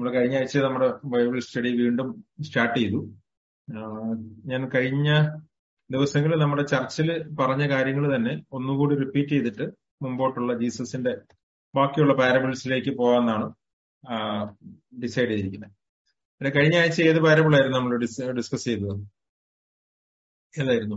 നമ്മൾ കഴിഞ്ഞ ആഴ്ച നമ്മുടെ ബൈബിൾ സ്റ്റഡി വീണ്ടും സ്റ്റാർട്ട് ചെയ്തു ഞാൻ കഴിഞ്ഞ ദിവസങ്ങളിൽ നമ്മുടെ ചർച്ചിൽ പറഞ്ഞ കാര്യങ്ങൾ തന്നെ ഒന്നുകൂടി റിപ്പീറ്റ് ചെയ്തിട്ട് മുമ്പോട്ടുള്ള ജീസസിന്റെ ബാക്കിയുള്ള പാരബിൾസിലേക്ക് പോകാമെന്നാണ് ഡിസൈഡ് ചെയ്തിരിക്കുന്നത് പിന്നെ കഴിഞ്ഞ ആഴ്ച ഏത് പാരബിളായിരുന്നു നമ്മൾ ഡിസ്കസ് ചെയ്തത് ഏതായിരുന്നു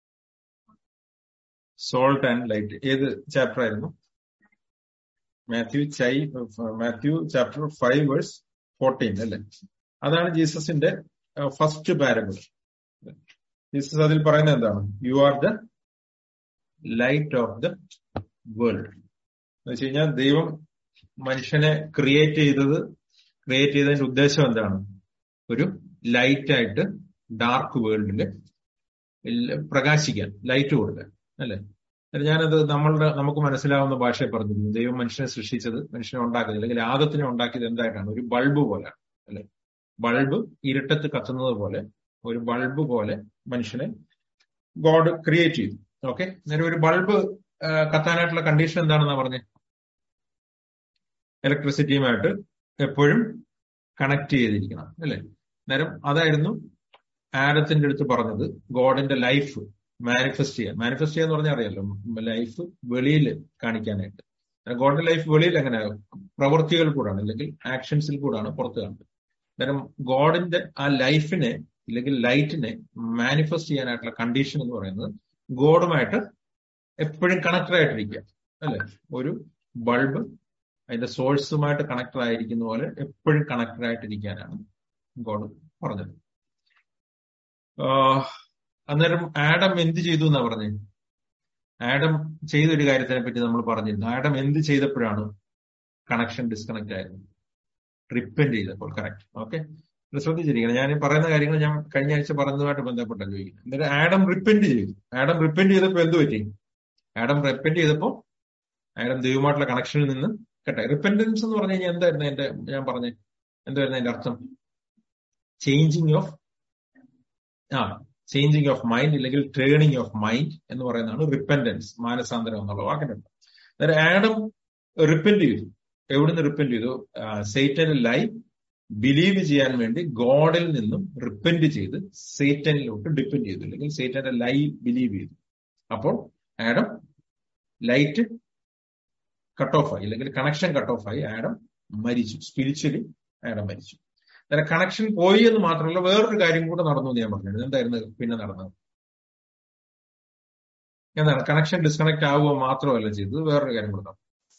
സോൾട്ട് ആൻഡ് ലൈറ്റ് ഏത് ചാപ്റ്റർ ആയിരുന്നു മാത്യു ചൈ Matthew chapter five verse fourteen അല്ലെ അതാണ് ജീസസിന്റെ ഫസ്റ്റ് പാരബിൾ ജീസസ് അതിൽ പറയുന്നത് എന്താണ് you are the light of the world എന്ന് വെച്ച് കഴിഞ്ഞാൽ ദൈവം മനുഷ്യനെ ക്രിയേറ്റ് ചെയ്തത് ക്രിയേറ്റ് ചെയ്തതിന്റെ ഉദ്ദേശം എന്താണ് ഒരു ലൈറ്റ് ആയിട്ട് ഡാർക്ക് വേൾഡില് പ്രകാശിക്കാൻ ലൈറ്റ് കൊടുക്കാൻ അല്ലെ ഞാനത് നമ്മളുടെ നമുക്ക് മനസ്സിലാവുന്ന ഭാഷയെ പറഞ്ഞിരുന്നു ദൈവം മനുഷ്യനെ സൃഷ്ടിച്ചത് മനുഷ്യനെ ഉണ്ടാക്കിയത് അല്ലെങ്കിൽ ആദത്തിനെ ഉണ്ടാക്കിയത് എന്തായിട്ടാണ് ഒരു ബൾബ് പോലെയാണ് അല്ലെ ബൾബ് ഇരുട്ടത്ത് കത്തുന്നത് പോലെ ഒരു ബൾബ് പോലെ മനുഷ്യനെ ഗോഡ് ക്രിയേറ്റ് ചെയ്തു ഓക്കെ നേരെ ഒരു ബൾബ് കത്താനായിട്ടുള്ള കണ്ടീഷൻ എന്താണെന്നാ പറഞ്ഞത് ഇലക്ട്രിസിറ്റിയുമായിട്ട് എപ്പോഴും കണക്ട് ചെയ്തിരിക്കണം അല്ലെ നേരം അതായിരുന്നു ആഡത്തിന്റെ അടുത്ത് പറഞ്ഞത് ഗോഡിന്റെ ലൈഫ് മാനിഫെസ്റ്റ് ചെയ്യാൻ മാനിഫെസ്റ്റ് ചെയ്യാന്ന് പറഞ്ഞാൽ അറിയാലോ ലൈഫ് വെളിയിൽ കാണിക്കാനായിട്ട് ഗോഡിന്റെ ലൈഫ് വെളിയിൽ എങ്ങനെ പ്രവൃത്തികൾ കൂടാണ് അല്ലെങ്കിൽ ആക്ഷൻസിൽ കൂടാണ് പുറത്ത് കാണുന്നത് അന്നേരം ഗോഡിന്റെ ആ ലൈഫിനെ അല്ലെങ്കിൽ ലൈറ്റിനെ മാനിഫെസ്റ്റ് ചെയ്യാനായിട്ടുള്ള കണ്ടീഷൻ എന്ന് പറയുന്നത് ഗോഡുമായിട്ട് എപ്പോഴും കണക്റ്റഡ് ആയിട്ടിരിക്കുക അല്ലെ ഒരു ബൾബ് അതിന്റെ സോഴ്സുമായിട്ട് കണക്റ്റഡ് ആയിരിക്കുന്ന പോലെ എപ്പോഴും കണക്റ്റഡ് ആയിട്ടിരിക്കാനാണ് ഗോഡ് പറഞ്ഞത് അന്നേരം ആഡം എന്ത് ചെയ്തു എന്നാ പറഞ്ഞത് ആഡം ചെയ്തൊരു കാര്യത്തിനെ പറ്റി നമ്മൾ പറഞ്ഞിരുന്നു ആഡം എന്ത് ചെയ്തപ്പോഴാണ് കണക്ഷൻ ഡിസ്കണക്ട് ആയത് റിപ്പൻഡ് ചെയ്തപ്പോൾ കറക്റ്റ് ഓക്കെ ശ്രദ്ധിച്ചിരിക്കണം ഞാൻ പറയുന്ന കാര്യങ്ങൾ ഞാൻ കഴിഞ്ഞ ആഴ്ച പറഞ്ഞതുമായിട്ട് ബന്ധപ്പെട്ട ചോദിക്കുന്നത് എന്നിട്ട് ആഡം റിപ്പൻഡ് ചെയ്തു ആഡം റിപ്പൻഡ് ചെയ്തപ്പോൾ എന്ത് പറ്റി ആഡം റിപ്പൻഡ് ചെയ്തപ്പോൾ ആഡം ദൈവമായിട്ടുള്ള കണക്ഷനിൽ നിന്ന് കേട്ടെ റിപ്പൻഡൻസ് എന്ന് പറഞ്ഞു കഴിഞ്ഞാൽ എന്തായിരുന്നു എന്റെ ഞാൻ പറഞ്ഞ എന്തായിരുന്നു അതിന്റെ അർത്ഥം ചേഞ്ചിങ് ഓഫ് ആ ചേഞ്ചിങ് ഓഫ് മൈൻഡ് അല്ലെങ്കിൽ ടേണിങ് ഓഫ് മൈൻഡ് എന്ന് പറയുന്നതാണ് റിപ്പൻഡൻസ് മാനസാന്തരം എന്നുള്ള വാക്കിന്റെ അന്നേരം ആഡം റിപ്പൻഡ് ചെയ്തു എവിടുന്ന് റിപ്പൻഡ് ചെയ്തു സേറ്റനിൽ ലൈ ബിലീവ് ചെയ്യാൻ വേണ്ടി ഗോഡിൽ നിന്നും റിപ്പൻഡ് ചെയ്ത് സേറ്റനിലോട്ട് ഡിപ്പെൻഡ് ചെയ്തു അല്ലെങ്കിൽ സേറ്റന്റെ ലൈ ബിലീവ് ചെയ്തു അപ്പോൾ ആഡം ലൈറ്റ് കട്ട് ഓഫ് ആയി അല്ലെങ്കിൽ കണക്ഷൻ കട്ട് ഓഫ് ആയി ആഡം മരിച്ചു സ്പിരിച്വലി ആഡം മരിച്ചു അന്നേരം കണക്ഷൻ പോയി എന്ന് മാത്രമല്ല വേറൊരു കാര്യം കൂടെ നടന്നു എന്ന് ഞാൻ പറഞ്ഞത് എന്തായിരുന്നു പിന്നെ നടന്നത് എന്താണ് കണക്ഷൻ ഡിസ്കണക്ട് ആവുക മാത്രമല്ല ചെയ്തത് വേറൊരു കാര്യം കൂടെ നടന്നു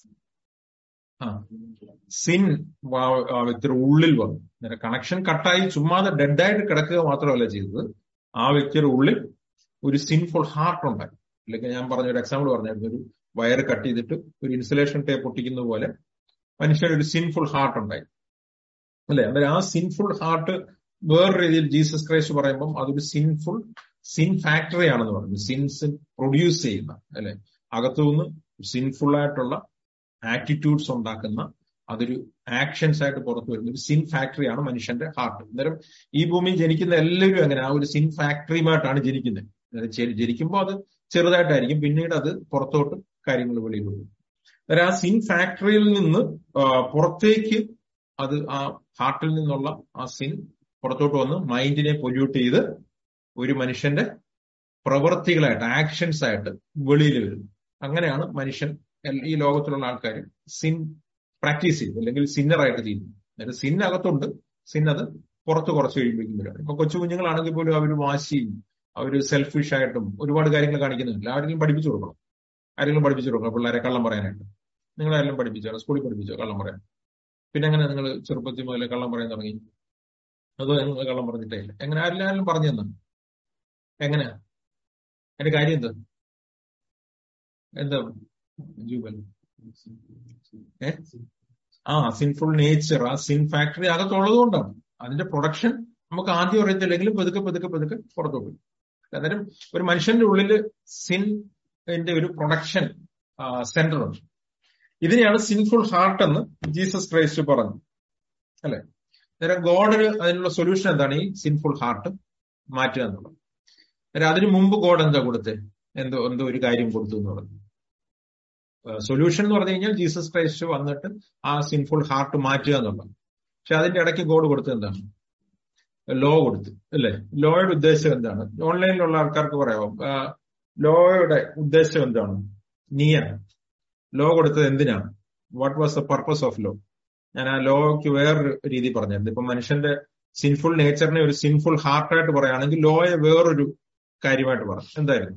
ആ സിൻ ആ വ്യക്തിയുടെ ഉള്ളിൽ വന്നു അന്നേരം കണക്ഷൻ കട്ടായി ചുമ്മാതെ ഡെഡായിട്ട് കിടക്കുക മാത്രമല്ല ചെയ്തത് ആ വ്യക്തിയുടെ ഉള്ളിൽ ഒരു സിൻഫുൾ ഹാർട്ട് ഉണ്ടായി അല്ലെങ്കിൽ ഞാൻ പറഞ്ഞ ഒരു എക്സാമ്പിൾ പറഞ്ഞായിരുന്നു ഒരു വയറ് കട്ട് ചെയ്തിട്ട് ഒരു ഇൻസുലേഷൻ ടേപ്പ് ഒട്ടിക്കുന്ന പോലെ മനുഷ്യന് ഒരു സിൻഫുൾ ഹാർട്ട് ഉണ്ടായി അല്ലെ അന്നേരം ആ സിൻഫുൾ ഹാർട്ട് വേറെ രീതിയിൽ ജീസസ് ക്രൈസ്റ്റ് പറയുമ്പം അതൊരു സിൻഫുൾ സിൻ ഫാക്ടറി ആണെന്ന് പറഞ്ഞു സിൻസ് പ്രൊഡ്യൂസ് ചെയ്യുന്ന അല്ലെ അകത്തുനിന്ന് സിൻഫുൾ ആയിട്ടുള്ള ആറ്റിറ്റ്യൂഡ്സ് ഉണ്ടാക്കുന്ന അതൊരു ആക്ഷൻസ് ആയിട്ട് പുറത്തു വരുന്ന ഒരു സിൻ ഫാക്ടറിയാണ് മനുഷ്യന്റെ ഹാർട്ട് അന്നേരം ഈ ഭൂമിയിൽ ജനിക്കുന്ന എല്ലാവരും അങ്ങനെ ആ ഒരു സിൻ ഫാക്ടറിയുമായിട്ടാണ് ജനിക്കുന്നത് ജനിക്കുമ്പോൾ അത് ചെറുതായിട്ടായിരിക്കും പിന്നീട് അത് പുറത്തോട്ട് കാര്യങ്ങൾ വെളിയിൽ വരും അന്നേരം ആ സിൻ ഫാക്ടറിയിൽ നിന്ന് പുറത്തേക്ക് അത് ആ ഹാർട്ടിൽ നിന്നുള്ള ആ സിൻ പുറത്തോട്ട് വന്ന് മൈൻഡിനെ പൊല്യൂട്ട് ചെയ്ത് ഒരു മനുഷ്യന്റെ പ്രവൃത്തികളായിട്ട് ആക്ഷൻസ് ആയിട്ട് വെളിയിൽ വരുന്നു അങ്ങനെയാണ് മനുഷ്യൻ ഈ ലോകത്തിലുള്ള ആൾക്കാർ സിൻ പ്രാക്ടീസ് ചെയ്യും അല്ലെങ്കിൽ സിന്നറായിട്ട് ചെയ്യുന്നു അതായത് സിൻ അകത്തുണ്ട് സിൻ അത് പുറത്ത് കുറച്ച് കഴിയുമ്പോഴേക്കും വരും ഇപ്പൊ കൊച്ചു കുഞ്ഞുങ്ങളാണെങ്കിൽ പോലും അവർ വാശിയും അവർ സെൽഫിഷ് ആയിട്ടും ഒരുപാട് കാര്യങ്ങൾ കാണിക്കുന്നുണ്ട് ആരെങ്കിലും പഠിപ്പിച്ചു കൊടുക്കണം ആരെങ്കിലും പഠിപ്പിച്ചു കൊടുക്കണം പിള്ളേരെ കള്ളം പറയാനായിട്ട് നിങ്ങൾ ആരെങ്കിലും പഠിപ്പിച്ചോ സ്കൂളിൽ പഠിപ്പിച്ചോ കള്ളം പറയാൻ പിന്നെ എങ്ങനെ നിങ്ങൾ ചെറുപ്പത്തിൽ മുതലേ കള്ളം പറയാൻ തുടങ്ങി അതോ നിങ്ങൾ കള്ളം പറഞ്ഞിട്ടേ ഇല്ല എങ്ങനെ ആരെങ്കിലും ആരെങ്കിലും പറഞ്ഞു തന്നെ എങ്ങനെയാ അതിന്റെ കാര്യം എന്താ എന്താ ജൂബൽ ഏ ആ സിൻഫുൾ നേച്ചർ ആ സിൻ ഫാക്ടറി അകത്തുള്ളത് കൊണ്ടാണ് അതിന്റെ പ്രൊഡക്ഷൻ നമുക്ക് ആദ്യം അറിയത്തില്ലെങ്കിലും പതുക്കെ പതുക്കെ പതുക്കെ പുറത്തോട്ട് വരും അന്നേരം ഒരു മനുഷ്യന്റെ ഉള്ളില് സിന്റെ ഒരു പ്രൊഡക്ഷൻ സെന്റർ ഉണ്ട് ഇതിനെയാണ് സിൻഫുൾ ഹാർട്ട് എന്ന് ജീസസ് ക്രൈസ്റ്റ് പറഞ്ഞു അല്ലെ അന്നേരം ഗോഡിന് അതിനുള്ള സൊല്യൂഷൻ എന്താണ് ഈ സിൻഫുൾ ഹാർട്ട് മാറ്റുക എന്നുള്ളത് അന്നേരം അതിനു മുമ്പ് ഗോഡ് എന്താ കൊടുത്തത് എന്തോ എന്തോ ഒരു കാര്യം കൊടുത്തു എന്ന് പറഞ്ഞു സൊല്യൂഷൻ എന്ന് പറഞ്ഞു കഴിഞ്ഞാൽ ജീസസ് ക്രൈസ്റ്റ് വന്നിട്ട് ആ സിൻഫുൾ ഹാർട്ട് മാറ്റുക എന്നുള്ളത് പക്ഷെ അതിന്റെ ഇടയ്ക്ക് ഗോഡ് കൊടുത്തത് എന്താണ് ലോ കൊടുത്തു അല്ലേ ലോയുടെ ഉദ്ദേശം എന്താണ് ഓൺലൈനിലുള്ള ആൾക്കാർക്ക് പറയാമോ ലോയുടെ ഉദ്ദേശം എന്താണ് നീയാണ് ലോ കൊടുത്തത് എന്തിനാണ് what was the purpose of law ഞാൻ ആ ലോയ്ക്ക് വേറൊരു രീതി പറഞ്ഞിരുന്നു ഇപ്പൊ മനുഷ്യന്റെ സിൻഫുൾ നേച്ചറിനെ ഒരു സിൻഫുൾ ഹാർട്ടായിട്ട് പറയുകയാണെങ്കിൽ ലോയെ വേറൊരു കാര്യമായിട്ട് പറഞ്ഞു എന്തായിരുന്നു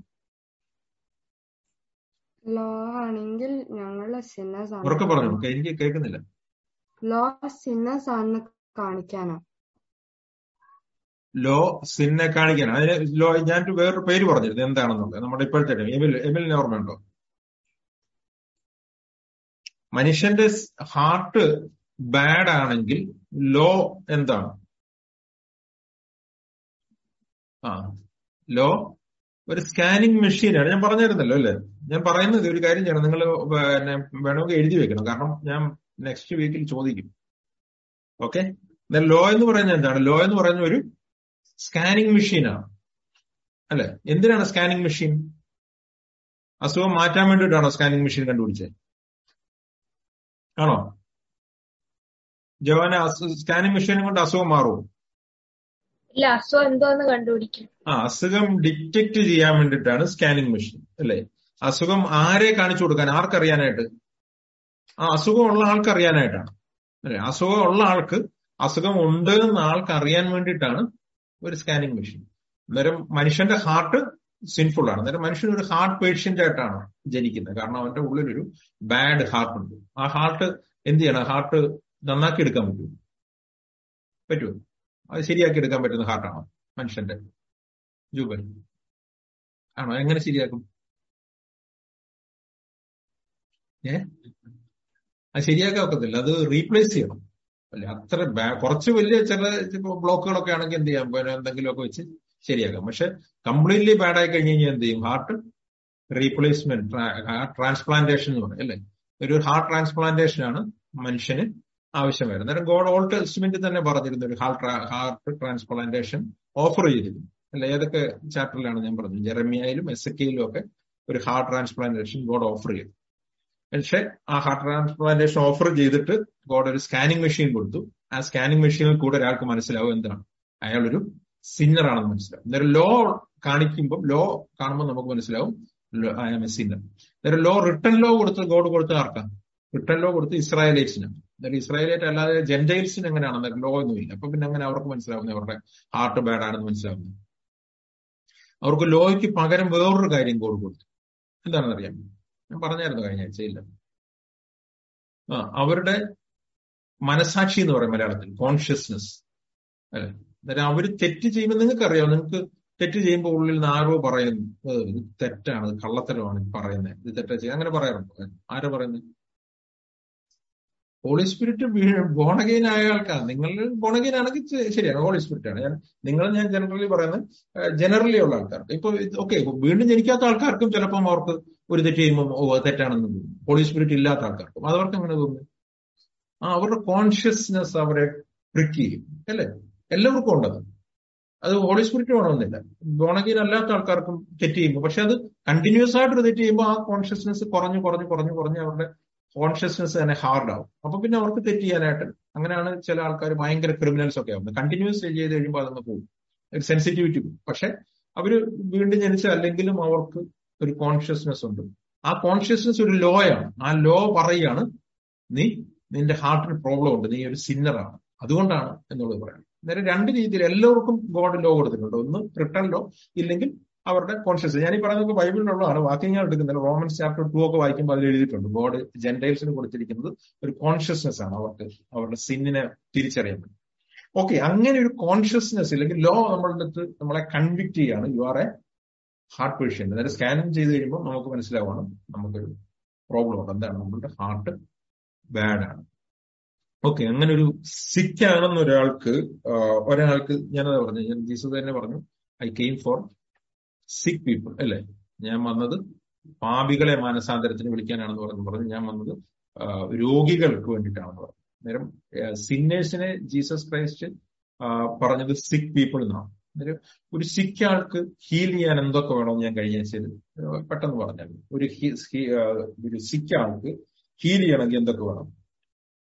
ലോ ആണെങ്കിൽ ഞങ്ങള് സിന്നേഴ്സ് ആണ് ഉറക്കെ പറഞ്ഞു എനിക്ക് കേൾക്കുന്നില്ല ലോ സിന്നേഴ്സ് ആണെന്ന് കാണിക്കാനാ ലോ സിന്നെ കാണിക്കാൻ അതിന് ലോ ഞാൻ വേറൊരു പേര് പറഞ്ഞിരുന്നു എന്താണെന്നുള്ളത് നമ്മുടെ ഇപ്പോഴത്തെ എമിൽ എമിലിന് ഓർമ്മയുണ്ടോ മനുഷ്യന്റെ ഹാർട്ട് ബാഡ് ആണെങ്കിൽ ലോ എന്താണ് ആ ലോ ഒരു സ്കാനിങ് മെഷീനാണ് ഞാൻ പറഞ്ഞിരുന്നല്ലോ അല്ലേ ഞാൻ പറയുന്നത് ഒരു കാര്യം ചെയ്യണം നിങ്ങൾ പിന്നെ വേണമെങ്കിൽ എഴുതി വെക്കണം കാരണം ഞാൻ നെക്സ്റ്റ് വീക്കിൽ ചോദിക്കും ഓക്കെ ലോ എന്ന് പറയുന്നത് എന്താണ് ലോ എന്ന് പറയുന്ന ഒരു സ്കാനിങ് മെഷീനാണ് അല്ലെ എന്തിനാണ് സ്കാനിങ് മെഷീൻ അസുഖം മാറ്റാൻ വേണ്ടിയിട്ടാണോ സ്കാനിങ് മെഷീൻ കണ്ടുപിടിച്ചത് ആണോ ജവാന സ്കാനിങ് മെഷീൻ കൊണ്ട് അസുഖം മാറുമോ ഇല്ല അസുഖം എന്തോന്ന് കണ്ടുപിടിക്കും ആ അസുഖം ഡിറ്റക്ട് ചെയ്യാൻ വേണ്ടിയിട്ടാണ് സ്കാനിങ് മെഷീൻ അല്ലേ അസുഖം ആരെ കാണിച്ചു കൊടുക്കാൻ ആർക്കറിയാനായിട്ട് ആ അസുഖമുള്ള ആൾക്ക് അറിയാനായിട്ടാണ് അല്ലെ അസുഖമുള്ള ആൾക്ക് അസുഖം ഉണ്ട് എന്ന് ആൾക്ക് അറിയാൻ വേണ്ടിയിട്ടാണ് ഒരു സ്കാനിങ് മെഷീൻ അന്നേരം മനുഷ്യന്റെ ഹാർട്ട് സിൻഫുൾ ആണ് അന്നേരം മനുഷ്യൻ ഒരു ഹാർട്ട് പേഷ്യന്റ് ആയിട്ടാണ് ജനിക്കുന്നത് കാരണം അവന്റെ ഉള്ളിലൊരു ബാഡ് ഹാർട്ട് ഉണ്ട് ആ ഹാർട്ട് എന്ത് ചെയ്യണം ഹാർട്ട് നന്നാക്കി എടുക്കാൻ പറ്റുമോ പറ്റുമോ അത് ശരിയാക്കി എടുക്കാൻ പറ്റുന്ന ഹാർട്ടാണോ മനുഷ്യന്റെ ജൂബൻ ആണോ എങ്ങനെ ശരിയാക്കും ഏ അത് ശരിയാക്കാൻ ഒക്കത്തില്ല അത് റീപ്ലേസ് ചെയ്യണം അല്ലെ അത്ര കുറച്ച് വലിയ ചില ബ്ലോക്കുകളൊക്കെ ആണെങ്കിൽ എന്ത് ചെയ്യാം പിന്നെ എന്തെങ്കിലുമൊക്കെ വെച്ച് ശരിയാക്കാം പക്ഷെ കംപ്ലീറ്റ്ലി ബാഡ് ആയി കഴിഞ്ഞ് കഴിഞ്ഞാൽ എന്ത് ചെയ്യും ഹാർട്ട് റീപ്ലേസ്മെന്റ് ട്രാൻസ്പ്ലാന്റേഷൻ എന്ന് പറയും അല്ലെ ഒരു ഹാർട്ട് ട്രാൻസ്പ്ലാന്റേഷൻ ആണ് മനുഷ്യന് ആവശ്യം വരുന്നത് അന്നേരം ഗോഡ് ഓൾഡ് ടെസ്റ്റ്മെന്റ് തന്നെ പറഞ്ഞിരുന്നു ഒരു ഹാർട്ട് ഹാർട്ട് ട്രാൻസ്പ്ലാന്റേഷൻ ഓഫർ ചെയ്തിരുന്നു അല്ല ഏതൊക്കെ ചാപ്റ്ററിലാണ് ഞാൻ പറഞ്ഞത് ജെറമിയയിലും എസ് എക്കയിലും ഒക്കെ ഒരു ഹാർട്ട് ട്രാൻസ്പ്ലാന്റേഷൻ ഗോഡ് ഓഫർ ചെയ്തു പക്ഷെ ആ ഹാർട്ട് ട്രാൻസ്പ്ലാന്റേഷൻ ഓഫർ ചെയ്തിട്ട് ഗോഡ് ഒരു സ്കാനിങ് മെഷീൻ കൊടുത്തു ആ സ്കാനിങ് മെഷീനിൽ കൂടെ ഒരാൾക്ക് മനസ്സിലാവും എന്താണ് അയാളൊരു സിന്നർ ആണെന്ന് മനസ്സിലാവും അന്നേരം ലോ കാണിക്കുമ്പോൾ ലോ കാണുമ്പോൾ നമുക്ക് മനസ്സിലാവും ഐ ആം എ സിന്നർ അന്നേരം ലോ റിട്ടേൺ ലോ കൊടുത്ത് ഗോഡ് കൊടുത്ത് ആർക്കാം റിട്ടേൺ ലോ കൊടുത്ത് ഇസ്രായേലൈറ്റ്സിനാണ് അന്നേരം ഇസ്രായേലൈറ്റ് അല്ലാതെ ജെന്റൈൽസിന് എങ്ങനെയാണ് അന്നേരം ലോ ഒന്നുമില്ല അപ്പൊ പിന്നെ അങ്ങനെ അവർക്ക് മനസ്സിലാവുന്നത് അവരുടെ ഹാർട്ട് ബാഡ് ആണെന്ന് മനസ്സിലാവുന്നത് അവർക്ക് ലോയ്ക്ക് പകരം വേറൊരു കാര്യം കോഡ് കൊടുത്തു എന്താണെന്ന് അറിയാം ഞാൻ പറഞ്ഞായിരുന്നു കഴിഞ്ഞ ആഴ്ചയില്ല ആ അവരുടെ മനസാക്ഷി എന്ന് പറയും മലയാളത്തിൽ കോൺഷ്യസ്നെസ് അല്ലെ അന്നേരം അവര് തെറ്റ് ചെയ്യുമ്പോൾ നിങ്ങൾക്ക് അറിയാം നിങ്ങൾക്ക് തെറ്റ് ചെയ്യുമ്പോൾ ഉള്ളിൽ നിന്ന് ആരോ പറയുന്നു ഇത് തെറ്റാണ് ഇത് കള്ളത്തരമാണ് പറയുന്നത് ഇത് തെറ്റാ ചെയ്യുക അങ്ങനെ പറയാറുണ്ടോ ആരോ പറയുന്നത് ഹോളി സ്പിരിറ്റ് ബോണഗെയിൻ ആയ ആൾക്കാർ നിങ്ങൾ ബോണഗെയിൻ ആണെങ്കിൽ ശരിയാണ് ഹോളി സ്പിരിറ്റ് ആണ് ഞാൻ നിങ്ങൾ ഞാൻ ജനറലി പറയുന്നത് ജനറലി ഉള്ള ആൾക്കാർക്ക് ഇപ്പൊ ഓക്കെ വീണ്ടും ജനിക്കാത്ത ആൾക്കാർക്കും ചിലപ്പം അവർക്ക് ഒരു തെറ്റ് ചെയ്യുമ്പോൾ ഓ തെറ്റാണെന്ന് തോന്നും ഹോളി സ്പിരിറ്റ് ഇല്ലാത്ത ആൾക്കാർക്കും അതവർക്ക് എങ്ങനെ തോന്നുന്നു ആ അവരുടെ കോൺഷ്യസ്നെസ് അവരെ ട്രിക്ക് ചെയ്യും അല്ലേ എല്ലാവർക്കും ഉണ്ടത് അത് ഹോളി സ്പിരിറ്റ് വേണമെന്നില്ല ബോണഗീൻ അല്ലാത്ത ആൾക്കാർക്കും തെറ്റ് ചെയ്യുമ്പോൾ പക്ഷെ അത് കണ്ടിന്യൂസ് ആയിട്ട് തെറ്റ് ചെയ്യുമ്പോൾ ആ കോൺഷ്യസ്നെസ് കുറഞ്ഞു കുറഞ്ഞു കുറഞ്ഞു കുറഞ്ഞ് അവരുടെ കോൺഷ്യസ്നെസ് തന്നെ ഹാർഡ് ആവും അപ്പൊ പിന്നെ അവർക്ക് തെറ്റ് ചെയ്യാനായിട്ട് അങ്ങനെയാണ് ചില ആൾക്കാർ ഭയങ്കര ക്രിമിനൽസ് ഒക്കെ ആവുന്നത് കണ്ടിന്യൂസ് ചെയ്ത് കഴിയുമ്പോൾ അതൊന്ന് പോകും ഒരു സെൻസിറ്റിവിറ്റി പോകും പക്ഷെ അവര് വീണ്ടും ജനിച്ച അല്ലെങ്കിലും അവർക്ക് ഒരു കോൺഷ്യസ്നെസ് ഉണ്ട് ആ കോൺഷ്യസ്നെസ് ഒരു ലോ ആണ് ആ ലോ പറയുകയാണ് നീ നിന്റെ ഹാർട്ടിന് പ്രോബ്ലം ഉണ്ട് നീ ഒരു സിന്നറാണ് അതുകൊണ്ടാണ് എന്നുള്ളത് പറയുന്നത് നേരെ രണ്ട് രീതിയിൽ എല്ലാവർക്കും ഗോഡ് ലോ കൊടുത്തിട്ടുണ്ട് ഒന്ന് റിട്ടേൺ ലോ ഇല്ലെങ്കിൽ അവരുടെ കോൺഷ്യസ് ഞാൻ ഈ പറയുന്നത് ബൈബിളിലുള്ളതാണ് വാക്യങ്ങൾ എടുക്കുന്നത് റോമൻസ് ചാപ്റ്റർ ടു ഒക്കെ വായിക്കുമ്പോൾ അതിൽ എഴുതിയിട്ടുണ്ട് ഗോഡ് ജെന്റൈൽസിന് കൊടുത്തിരിക്കുന്നത് ഒരു കോൺഷ്യസ്നെസ് ആണ് അവർക്ക് അവരുടെ സിന്നിനെ തിരിച്ചറിയാൻ പറ്റും ഓക്കെ അങ്ങനെ ഒരു കോൺഷ്യസ്നെസ് ഇല്ലെങ്കിൽ ലോ നമ്മളുടെ അടുത്ത് നമ്മളെ കൺവിക്ട് ചെയ്യാണ് you are a heart patient അതായത് സ്കാനിങ് ചെയ്ത് കഴിയുമ്പോൾ നമുക്ക് മനസ്സിലാവുകയാണ് നമുക്കൊരു പ്രോബ്ലം ഉണ്ട് എന്താണ് നമ്മളുടെ ഹാർട്ട് ബാഡ് ആണ് ഓക്കെ അങ്ങനെ ഒരു സിക്ക് ആണെന്ന് ഒരാൾക്ക് ഒരാൾക്ക് ഞാനത് പറഞ്ഞു ഞാൻ ജീസസ് തന്നെ പറഞ്ഞു I came for sick people അല്ലേ ഞാൻ വന്നത് പാപികളെ മാനസാന്തരത്തിന് വിളിക്കാനാണെന്ന് പറഞ്ഞു പറഞ്ഞു ഞാൻ വന്നത് രോഗികൾക്ക് വേണ്ടിയിട്ടാണെന്ന് പറഞ്ഞു അന്നേരം സിന്നേഴ്സിനെ ജീസസ് ക്രൈസ്റ്റ് പറഞ്ഞത് സിക്ക് പീപ്പിൾ എന്നാണ് അന്നേരം ഒരു സിക്ക് ആൾക്ക് ഹീൽ ചെയ്യാൻ എന്തൊക്കെ വേണമെന്ന് ഞാൻ കഴിഞ്ഞ ആഴ്ചയിൽ പെട്ടെന്ന് പറഞ്ഞാൽ ഒരു ഒരു സിക്ക് ആൾക്ക് ഹീൽ ചെയ്യണമെങ്കിൽ എന്തൊക്കെ വേണം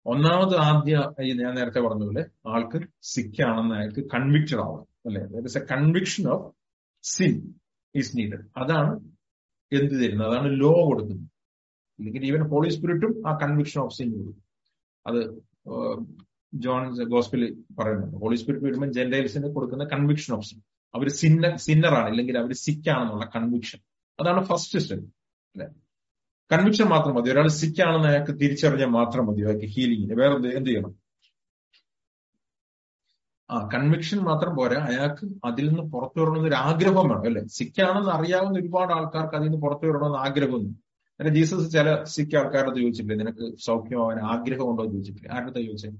ഒന്നാമത് ആദ്യ ഈ ഞാൻ നേരത്തെ പറഞ്ഞ പോലെ ആൾക്ക് സിക്കാണെന്ന് അയാൾക്ക് കൺവിക്റ്റഡ് ആവണം അല്ലെ a conviction of sin is needed അതാണ് എന്ത് തരുന്നത് അതാണ് ലോ കൊടുക്കുന്നത് അല്ലെങ്കിൽ ഈവൻ ഹോളി സ്പിരിറ്റും ആ കൺവിക്ഷൻ ഓഫ് സിൻ കൊടുക്കും അത് ജോൺ ഗോസ്പിൽ പറയുന്നുണ്ട് ഹോളി സ്പിരിറ്റ് വരുമ്പോൾ ജെന്റൈൽസിന് കൊടുക്കുന്ന കൺവിക്ഷൻ ഓഫ് സിൻ അവർ സിന്ന സിന്നറാണ് അല്ലെങ്കിൽ അവർ സിക്കാണെന്നുള്ള കൺവിക്ഷൻ അതാണ് ഫസ്റ്റ് സ്റ്റെപ്പ് അല്ലെ കൺവിക്ഷൻ മാത്രം മതി ഒരാൾ സിക്കാണെന്ന് അയാൾക്ക് തിരിച്ചറിഞ്ഞാൽ മാത്രം മതി അയാൾക്ക് ഹീലിംഗിന് വേറെ എന്ത് എന്ത് ചെയ്യണം ആ കൺവിക്ഷൻ മാത്രം പോരാ അയാൾക്ക് അതിൽ നിന്ന് പുറത്തു വരണമെന്ന് ഒരു ആഗ്രഹം വേണം അല്ലെ സിക്കാണെന്ന് അറിയാവുന്ന ഒരുപാട് ആൾക്കാർക്ക് അതിൽ നിന്ന് പുറത്തു വരണമെന്ന് ആഗ്രഹമൊന്നും അല്ലെ ജീസസ് ചില സിക്ക് ആൾക്കാരുടെ ചോദിച്ചിട്ടില്ലേ നിനക്ക് സൗഖ്യമാവാൻ ആഗ്രഹമുണ്ടോ എന്ന് ചോദിച്ചിട്ടില്ലേ ആരുടെ ചോദിച്ചത്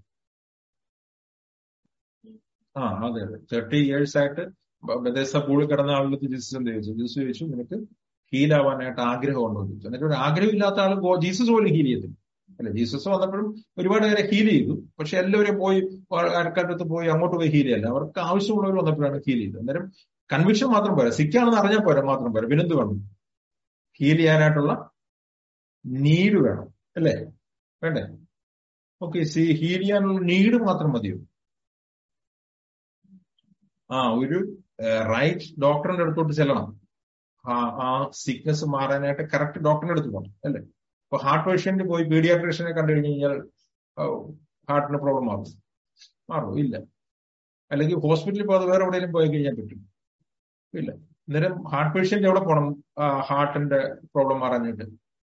ആ അതെ അതെ തേർട്ടി ഇയേഴ്സ് ആയിട്ട് ബദേസ പൂളിൽ കിടന്ന ആളുടെ ജീസസ് എന്ത് ചോദിച്ചു ജീസസ് ചോദിച്ചു നിനക്ക് ഹീൽ ആവാനായിട്ട് ആഗ്രഹമുണ്ടോ എന്ന് ചോദിച്ചു എന്നിട്ട് ഒരു ആഗ്രഹമില്ലാത്ത ആൾ ജീസസ് പോലും ഹീൽ ചെയ്തില്ല അല്ലെ ജീസസ് വന്നപ്പോഴും ഒരുപാട് പേരെ ഹീൽ ചെയ്തു പക്ഷെ എല്ലാവരും പോയി ആൾക്കാരുടെ പോയി അങ്ങോട്ട് പോയി ഹീൽ ചെയ്യല്ല അവർക്ക് ആവശ്യമുള്ളവർ വന്നപ്പോഴാണ് ഹീൽ ചെയ്തത് അന്നേരം കൺവിക്ഷൻ മാത്രം പോരാ സിക്കാണെന്ന് അറിഞ്ഞാൽ പോരാ മാത്രം പോരാ പിന്നെന്ത് വേണം ഹീൽ ചെയ്യാനായിട്ടുള്ള നീഡ് വേണം അല്ലേ വേണ്ടേ ഓക്കെ സി ഹീൽ ചെയ്യാനുള്ള നീഡ് മാത്രം മതിയോ ആ ഒരു റൈറ്റ് ഡോക്ടറിന്റെ അടുത്തോട്ട് ചെല്ലണം ആ സിക്നസ് മാറാനായിട്ട് കറക്റ്റ് ഡോക്ടറിന്റെ അടുത്ത് പോകണം അല്ലേ ഇപ്പൊ ഹാർട്ട് പേഷ്യന്റ് പോയി പീഡിയാട്രീഷ്യനെ കണ്ടു കഴിഞ്ഞ് കഴിഞ്ഞാൽ ഹാർട്ടിന് പ്രോബ്ലം മാറും മാറും ഇല്ല അല്ലെങ്കിൽ ഹോസ്പിറ്റലിൽ പോകാതെ വേറെ എവിടെയെങ്കിലും പോയി കഴിഞ്ഞാൽ പറ്റും ഇല്ല അന്നേരം ഹാർട്ട് പേഷ്യന്റ് എവിടെ പോകണം ഹാർട്ടിന്റെ പ്രോബ്ലം മാറാനായിട്ട്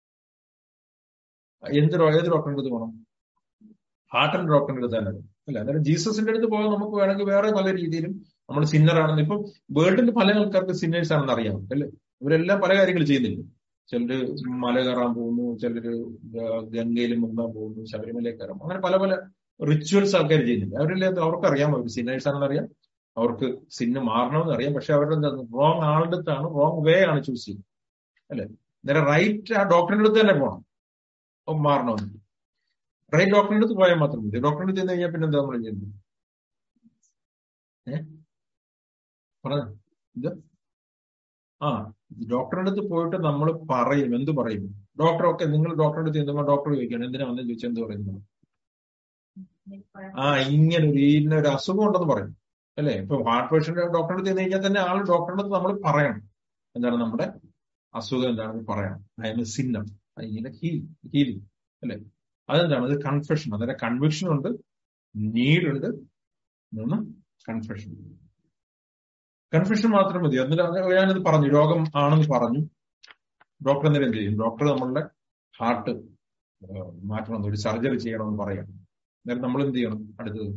എന്ത് ഏത് ഡോക്ടറിന്റെ അടുത്ത് പോകണം ഹാർട്ടിന്റെ ഡോക്ടറിന്റെ അടുത്ത് തന്നെ അല്ല അന്നേരം ജീസസിന്റെ അടുത്ത് പോകാൻ നമുക്ക് വേണമെങ്കിൽ വേറെ പല രീതിയിലും നമ്മൾ സിന്നർ ആണെന്ന് ഇപ്പം വേൾഡിൽ പല ആൾക്കാർക്ക് സിന്നേഴ്സ് ആണെന്ന് അറിയാം അല്ലേ ഇവരെല്ലാം പല കാര്യങ്ങൾ ചെയ്യുന്നില്ല ചിലര് മല കയറാൻ പോകുന്നു ചിലര് ഗംഗയിൽ മുങ്ങാൻ പോകുന്നു ശബരിമലയിൽ കയറാം അങ്ങനെ പല പല റിച്വൽസ് ആൾക്കാർ ചെയ്യുന്നില്ല അവരെല്ലാം അവർക്കറിയാം അവർ സിന്നേഴ്സ് ആണെന്ന് അറിയാം അവർക്ക് സിന്ന് മാറണമെന്ന് അറിയാം പക്ഷെ അവരുടെ റോങ് ആളുടെ അടുത്താണ് റോങ് വേ ആണ് ചൂസ് ചെയ്യുന്നത് അല്ലെ നേരെ റൈറ്റ് ആ ഡോക്ടറിന്റെ അടുത്ത് തന്നെ പോകണം മാറണമെന്ന് റൈറ്റ് ഡോക്ടറിന്റെ അടുത്ത് പോയാൽ മാത്രം മതി ഡോക്ടറിന്റെ അടുത്ത് ചെന്ന് കഴിഞ്ഞാൽ പിന്നെ എന്താ നമ്മൾ ചെയ്യുന്നത് ഏഹ് പറഞ്ഞ ഇത് ആ ഡോക്ടറുടെ അടുത്ത് പോയിട്ട് നമ്മൾ പറയും എന്ത് പറയും ഡോക്ടർ ഒക്കെ നിങ്ങൾ ഡോക്ടറുടെ അടുത്ത് ചെല്ലുമ്പോൾ ഡോക്ടർ ചോദിക്കണം എന്തിനാ വന്നു ചോദിച്ചാൽ എന്ത് പറയുന്നു ആ ഇങ്ങനെ ഒരു ഇന്ന ഒരു അസുഖം ഉണ്ടെന്ന് പറയും അല്ലെ ഇപ്പൊ ഹാർട്ട് പേഷ്യന്റ് ഡോക്ടറുടെ അടുത്ത് ചെന്ന് കഴിഞ്ഞാൽ തന്നെ ആൾ ഡോക്ടറുടെ അടുത്ത് നമ്മൾ പറയണം എന്താണ് നമ്മുടെ അസുഖം എന്താണെന്ന് പറയണം അതിന് സിന്നം ഇങ്ങനെ ഹീൽ ഹീലിംഗ് അല്ലെ അതെന്താണ് അത് കൺഫെഷൻ അതായത് കൺവിക്ഷൻ ഉണ്ട് നീഡ് ഉണ്ട് മൂന്ന് കൺഫെഷൻ കൺഫ്യൂഷൻ മാത്രം മതി എന്നിട്ട് ഞാനത് പറഞ്ഞു രോഗം ആണെന്ന് പറഞ്ഞു ഡോക്ടർ എന്തെങ്കിലും ചെയ്യും ഡോക്ടർ നമ്മളുടെ ഹാർട്ട് മാറ്റണം ഒരു സർജറി ചെയ്യണമെന്ന് പറയാം അന്നേരം നമ്മൾ എന്ത് ചെയ്യണം അടുത്തത്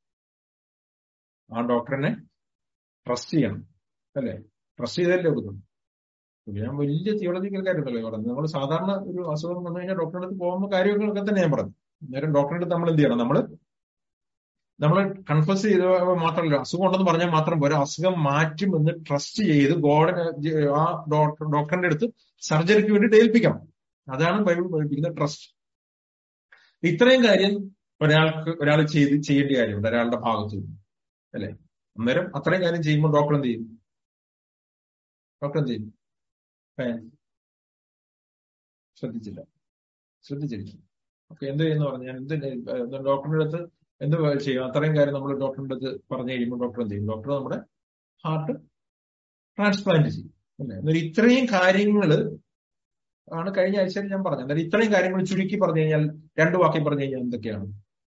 ആ ഡോക്ടറിനെ ട്രസ്റ്റ് ചെയ്യണം അല്ലേ ട്രസ്റ്റ് ചെയ്തല്ലേ കൊടുക്കും ഞാൻ വലിയ തിയോളജിക്കൽ കാര്യമല്ലോ പറഞ്ഞു നമ്മൾ സാധാരണ ഒരു അസുഖം വന്നു കഴിഞ്ഞാൽ ഡോക്ടറുടെ അടുത്ത് പോകുന്ന കാര്യങ്ങളൊക്കെ തന്നെ ഞാൻ പറഞ്ഞു അന്നേരം ഡോക്ടറുടെ അടുത്ത് നമ്മൾ എന്ത് ചെയ്യണം നമ്മൾ നമ്മൾ കൺഫസ് ചെയ്ത് മാത്രമല്ല അസുഖം ഉണ്ടെന്ന് പറഞ്ഞാൽ മാത്രം പോരാ അസുഖം മാറ്റും എന്ന് ട്രസ്റ്റ് ചെയ്ത് ഗോഡിനെ ആ ഡോക്ടർ ഡോക്ടറിന്റെ അടുത്ത് സർജറിക്ക് വേണ്ടി ഏൽപ്പിക്കണം അതാണ് ബൈബിൾ പഠിപ്പിക്കുന്ന ട്രസ്റ്റ് ഇത്രയും കാര്യം ഒരാൾക്ക് ഒരാൾ ചെയ്ത് ചെയ്യേണ്ട കാര്യമുണ്ട് ഒരാളുടെ ഭാഗത്തു നിന്ന് അല്ലെ അന്നേരം അത്രയും കാര്യം ചെയ്യുമ്പോൾ ഡോക്ടർ എന്ത് ചെയ്യും ഡോക്ടർ എന്ത് ചെയ്യും ശ്രദ്ധിച്ചില്ല ശ്രദ്ധിച്ചില്ല ഓക്കെ എന്ത് ചെയ്യുന്ന പറഞ്ഞാൽ എന്ത് ഡോക്ടറിന്റെ അടുത്ത് എന്ത് ചെയ്യും അത്രയും കാര്യം നമ്മൾ ഡോക്ടറിന്റെ അടുത്ത് പറഞ്ഞു കഴിയുമ്പോൾ ഡോക്ടർ എന്ത് ചെയ്യും ഡോക്ടർ നമ്മുടെ ഹാർട്ട് ട്രാൻസ്പ്ലാന്റ് ചെയ്യും അല്ലേ എന്നാൽ ഇത്രയും കാര്യങ്ങൾ ആണ് കഴിഞ്ഞ ആഴ്ചയിൽ ഞാൻ പറഞ്ഞത് എന്നാൽ ഇത്രയും കാര്യങ്ങൾ ചുരുക്കി പറഞ്ഞു കഴിഞ്ഞാൽ രണ്ടു വാക്കി പറഞ്ഞു കഴിഞ്ഞാൽ എന്തൊക്കെയാണ്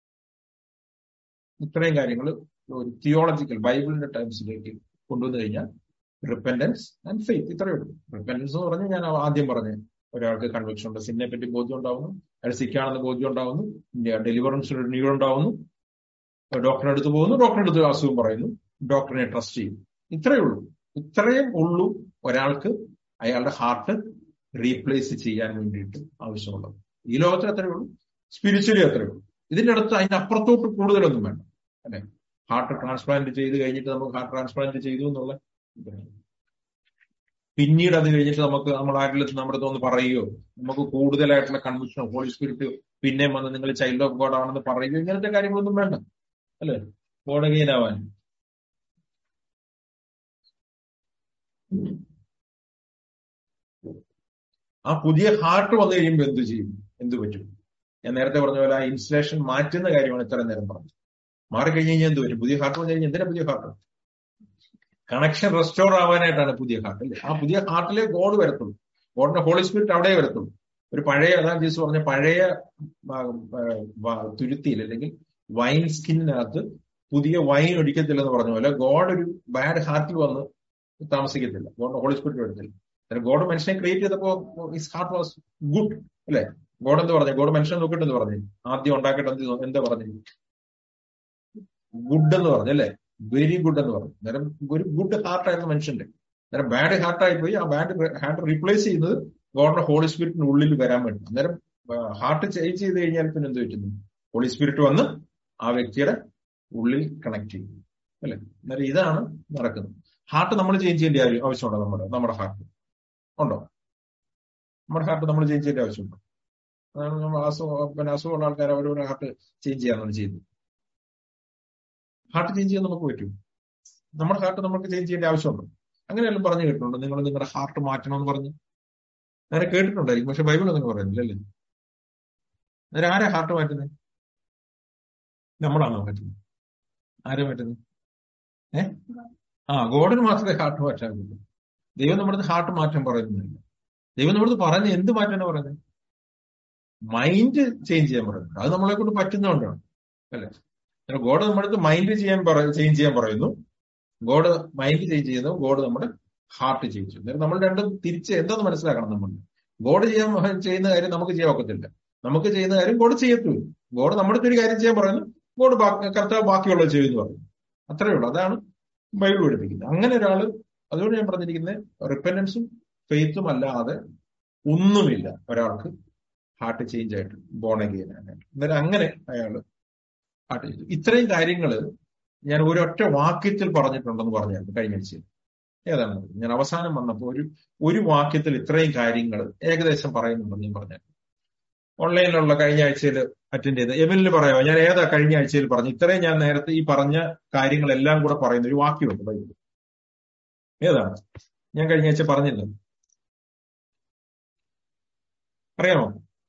ഇത്രയും കാര്യങ്ങൾ ഒരു തിയോളജിക്കൽ ബൈബിളിന്റെ ടൈംസിലേക്ക് കൊണ്ടുവന്നു കഴിഞ്ഞാൽ റിപ്പൻഡൻസ് ആൻഡ് ഫെയ്ത്ത് ഇത്രയേ ഉള്ളൂ റിപ്പൻഡൻസ് എന്ന് പറഞ്ഞാൽ ഞാൻ ആദ്യം പറഞ്ഞു ഒരാൾക്ക് കൺവിക്ഷൻ ഉണ്ട് സിന്നെ പറ്റി ബോധ്യം ഉണ്ടാവുന്നു അയാൾ സിക്കാണെന്ന് ബോധ്യം ഉണ്ടാവുന്നു ഡെലിവറൻസിന് ഒരു നീഡ് ഉണ്ടാവുന്നു ഡോക്ടറെ അടുത്ത് പോകുന്നു ഡോക്ടറെ അടുത്ത് അസുഖം പറയുന്നു ഡോക്ടറിനെ ട്രസ്റ്റ് ചെയ്യും ഇത്രയേ ഉള്ളൂ ഇത്രയും ഉള്ളൂ ഒരാൾക്ക് അയാളുടെ ഹാർട്ട് റീപ്ലേസ് ചെയ്യാൻ വേണ്ടിയിട്ട് ആവശ്യമുള്ളത് ഈ ലോകത്തിൽ അത്രയേ ഉള്ളൂ സ്പിരിച്വലി അത്രയേ ഉള്ളൂ ഇതിന്റെ അടുത്ത് അതിന്റെ അപ്പുറത്തോട്ട് കൂടുതലൊന്നും വേണ്ട അല്ലെ ഹാർട്ട് ട്രാൻസ്പ്ലാന്റ് ചെയ്ത് കഴിഞ്ഞിട്ട് നമുക്ക് ഹാർട്ട് ട്രാൻസ്പ്ലാന്റ് ചെയ്തു എന്നുള്ള പിന്നീട് അത് കഴിഞ്ഞിട്ട് നമുക്ക് നമ്മൾ ആരിലും നമ്മുടെ ഒന്ന് പറയുകയോ നമുക്ക് കൂടുതലായിട്ടുള്ള കൺവിക്ഷനോ ഹോളി സ്പിരിറ്റ് പിന്നെയും വന്ന് നിങ്ങൾ ചൈൽഡ് ഓഫ് ഗോഡ് ആണെന്ന് പറയുകയോ ഇങ്ങനത്തെ കാര്യങ്ങളൊന്നും വേണ്ട അല്ലെ ബോധഗീനാവാൻ ആ പുതിയ ഹാർട്ട് വന്നു കഴിയുമ്പോൾ എന്ത് ചെയ്യും എന്ത് പറ്റും ഞാൻ നേരത്തെ പറഞ്ഞ പോലെ ആ ഇൻസ്റ്റലേഷൻ മാറ്റുന്ന കാര്യമാണ് ഇത്ര നേരം പറഞ്ഞത് മാറിക്കഴിഞ്ഞ് കഴിഞ്ഞാൽ എന്ത് വരും പുതിയ ഹാർട്ട് വന്നു കഴിഞ്ഞാൽ എന്തിനാ പുതിയ ഹാർട്ട് കണക്ഷൻ റെസ്റ്റോർ ആവാനായിട്ടാണ് പുതിയ ഹാർട്ട് അല്ലേ ആ പുതിയ ഹാർട്ടിലെ ഗോഡ് വരത്തുള്ളൂ ഗോഡിന്റെ ഹോളി സ്പിരിറ്റ് അവിടെ വരത്തുള്ളൂ ഒരു പഴയ അതാണ് ജീസസ് പറഞ്ഞ പഴയ തുരുത്തിയിൽ അല്ലെങ്കിൽ വൈൻ സ്കിന്നിനകത്ത് പുതിയ വൈൻ ഒഴിക്കത്തില്ലെന്ന് പറഞ്ഞ പോലെ ഗോഡ് ഒരു ബാഡ് ഹാർട്ടിൽ വന്ന് താമസിക്കത്തില്ല ഗോഡിന്റെ ഹോളി സ്പിരിറ്റ് വരത്തില്ല ഗോഡ് മനുഷ്യനെ ക്രിയേറ്റ് ചെയ്തപ്പോ ഹിസ് ഹാർട്ട് വാസ് ഗുഡ് അല്ലെ ഗോഡ് എന്ത് പറഞ്ഞു ഗോഡ് മനുഷ്യനെ നോക്കിട്ടെന്ന് പറഞ്ഞു ആദ്യം ഉണ്ടാക്കട്ടെ എന്ത് എന്താ പറഞ്ഞു ഗുഡ് എന്ന് പറഞ്ഞു അല്ലെ വെരി ഗുഡ് എന്ന് പറഞ്ഞു അന്നേരം ഒരു ഗുഡ് ഹാർട്ടായിരുന്നു മനുഷ്യന്റെ അന്നേരം ബാഡ് ഹാർട്ടായി പോയി ആ ബാഡ് ഹാർട്ട് റീപ്ലേസ് ചെയ്യുന്നത് ഗോഡിന്റെ ഹോളി സ്പിരിറ്റിന് ഉള്ളിൽ വരാൻ വേണ്ടി അന്നേരം ഹാർട്ട് ചേഞ്ച് ചെയ്ത് കഴിഞ്ഞാൽ പിന്നെ എന്ത് പറ്റുന്നു ഹോളി സ്പിരിറ്റ് വന്ന് ആ വ്യക്തിയുടെ ഉള്ളിൽ കണക്ട് ചെയ്യും അല്ലെ അന്നേരം ഇതാണ് നടക്കുന്നത് ഹാർട്ട് നമ്മൾ ചേഞ്ച് ചെയ്യേണ്ട ആവശ്യമുണ്ടോ നമ്മുടെ നമ്മുടെ ഹാർട്ട് ഉണ്ടോ നമ്മുടെ ഹാർട്ട് നമ്മൾ ചേഞ്ച് ചെയ്യേണ്ട ആവശ്യമുണ്ടോ നമ്മൾ അസുഖം പിന്നെ അസുഖമുള്ള ആൾക്കാർ അവരവരുടെ ഹാർട്ട് ചേഞ്ച് ചെയ്യാനാണ് ചെയ്യുന്നത് ഹാർട്ട് ചേഞ്ച് ചെയ്യാൻ നമുക്ക് പറ്റും നമ്മുടെ ഹാർട്ട് നമുക്ക് ചേഞ്ച് ചെയ്യേണ്ട ആവശ്യമുണ്ടോ അങ്ങനെയെല്ലാം പറഞ്ഞു കേട്ടിട്ടുണ്ടോ നിങ്ങൾ നിങ്ങളുടെ ഹാർട്ട് മാറ്റണമെന്ന് പറഞ്ഞ് നേരെ കേട്ടിട്ടുണ്ടായിരിക്കും പക്ഷെ ബൈബിൾ അങ്ങനെ പറയുന്നില്ല അല്ലേ നേരെ ആരാ ഹാർട്ട് മാറ്റുന്നത് നമ്മളാണോ മാറ്റുന്നത് ആരാ മാറ്റുന്നത് ഏ ആ ഗോഡിന് മാത്രമേ ഹാർട്ട് മാറ്റാനുള്ളൂ ദൈവം നമ്മുടെ ഹാർട്ട് മാറ്റം പറയുന്നില്ല ദൈവം നമ്മുടെ പറഞ്ഞ എന്ത് മാറ്റാനാണ് പറയുന്നത് മൈൻഡ് ചേഞ്ച് ചെയ്യാൻ പറയുന്നത് അത് നമ്മളെ കൊണ്ട് പറ്റുന്നതുകൊണ്ടാണ് അല്ലെ ഗോഡ് നമ്മുടെ മൈൻഡ് ചെയ്യാൻ ചേഞ്ച് ചെയ്യാൻ പറയുന്നു ഗോഡ് മൈൻഡ് ചേഞ്ച് ചെയ്യുന്നു ഗോഡ് നമ്മുടെ ഹാർട്ട് ചേഞ്ച് ചെയ്യുന്നു നമ്മൾ രണ്ടും തിരിച്ച് എന്താന്ന് മനസ്സിലാക്കണം നമ്മൾ ഗോഡ് ചെയ്യാൻ ചെയ്യുന്ന കാര്യം നമുക്ക് ചെയ്യാൻ ഒക്കത്തില്ല നമുക്ക് ചെയ്യുന്ന കാര്യം ഗോഡ് ചെയ്യത്തുമില്ല ഗോഡ് നമ്മുടെ ഒരു കാര്യം ചെയ്യാൻ പറയുന്നു ഗോഡ് കർത്താവ് ബാക്കിയുള്ളത് ചെയ്യുന്നു പറയുന്നു അത്രയേ ഉള്ളൂ അതാണ് ബൈബിൾ പഠിപ്പിക്കുന്നത് അങ്ങനെ ഒരാള് അതുകൊണ്ട് ഞാൻ പറഞ്ഞിരിക്കുന്നത് റിപ്പൻഡൻസും ഫെയ്ത്തും അല്ലാതെ ഒന്നുമില്ല ഒരാൾക്ക് ഹാർട്ട് ചേഞ്ച് ആയിട്ട് ബോൺ അഗെയിൻ ആയിട്ട് അന്നേരം അങ്ങനെ അയാള് ഹാർട്ട് ചെയ്തു ഇത്രയും കാര്യങ്ങൾ ഞാൻ ഒരൊറ്റ വാക്യത്തിൽ പറഞ്ഞിട്ടുണ്ടെന്ന് പറഞ്ഞായിരുന്നു കഴിഞ്ഞ ആഴ്ചയിൽ ഏതാണ് ഞാൻ അവസാനം വന്നപ്പോൾ ഒരു ഒരു വാക്യത്തിൽ ഇത്രയും കാര്യങ്ങൾ ഏകദേശം പറയുന്നുണ്ടെന്ന് ഞാൻ പറഞ്ഞു ഓൺലൈനിലുള്ള കഴിഞ്ഞ ആഴ്ചയിൽ അറ്റൻഡ് ചെയ്ത് എമിലിന് പറയാമോ ഞാൻ ഏതാ കഴിഞ്ഞ ആഴ്ചയിൽ പറഞ്ഞു ഇത്രയും ഞാൻ നേരത്തെ ഈ പറഞ്ഞ കാര്യങ്ങളെല്ലാം കൂടെ പറയുന്ന ഒരു വാക്യമുണ്ട് ബൈബിൾ ഏതാണ് ഞാൻ കഴിഞ്ഞ ആഴ്ച പറഞ്ഞില്ല അറിയാമോ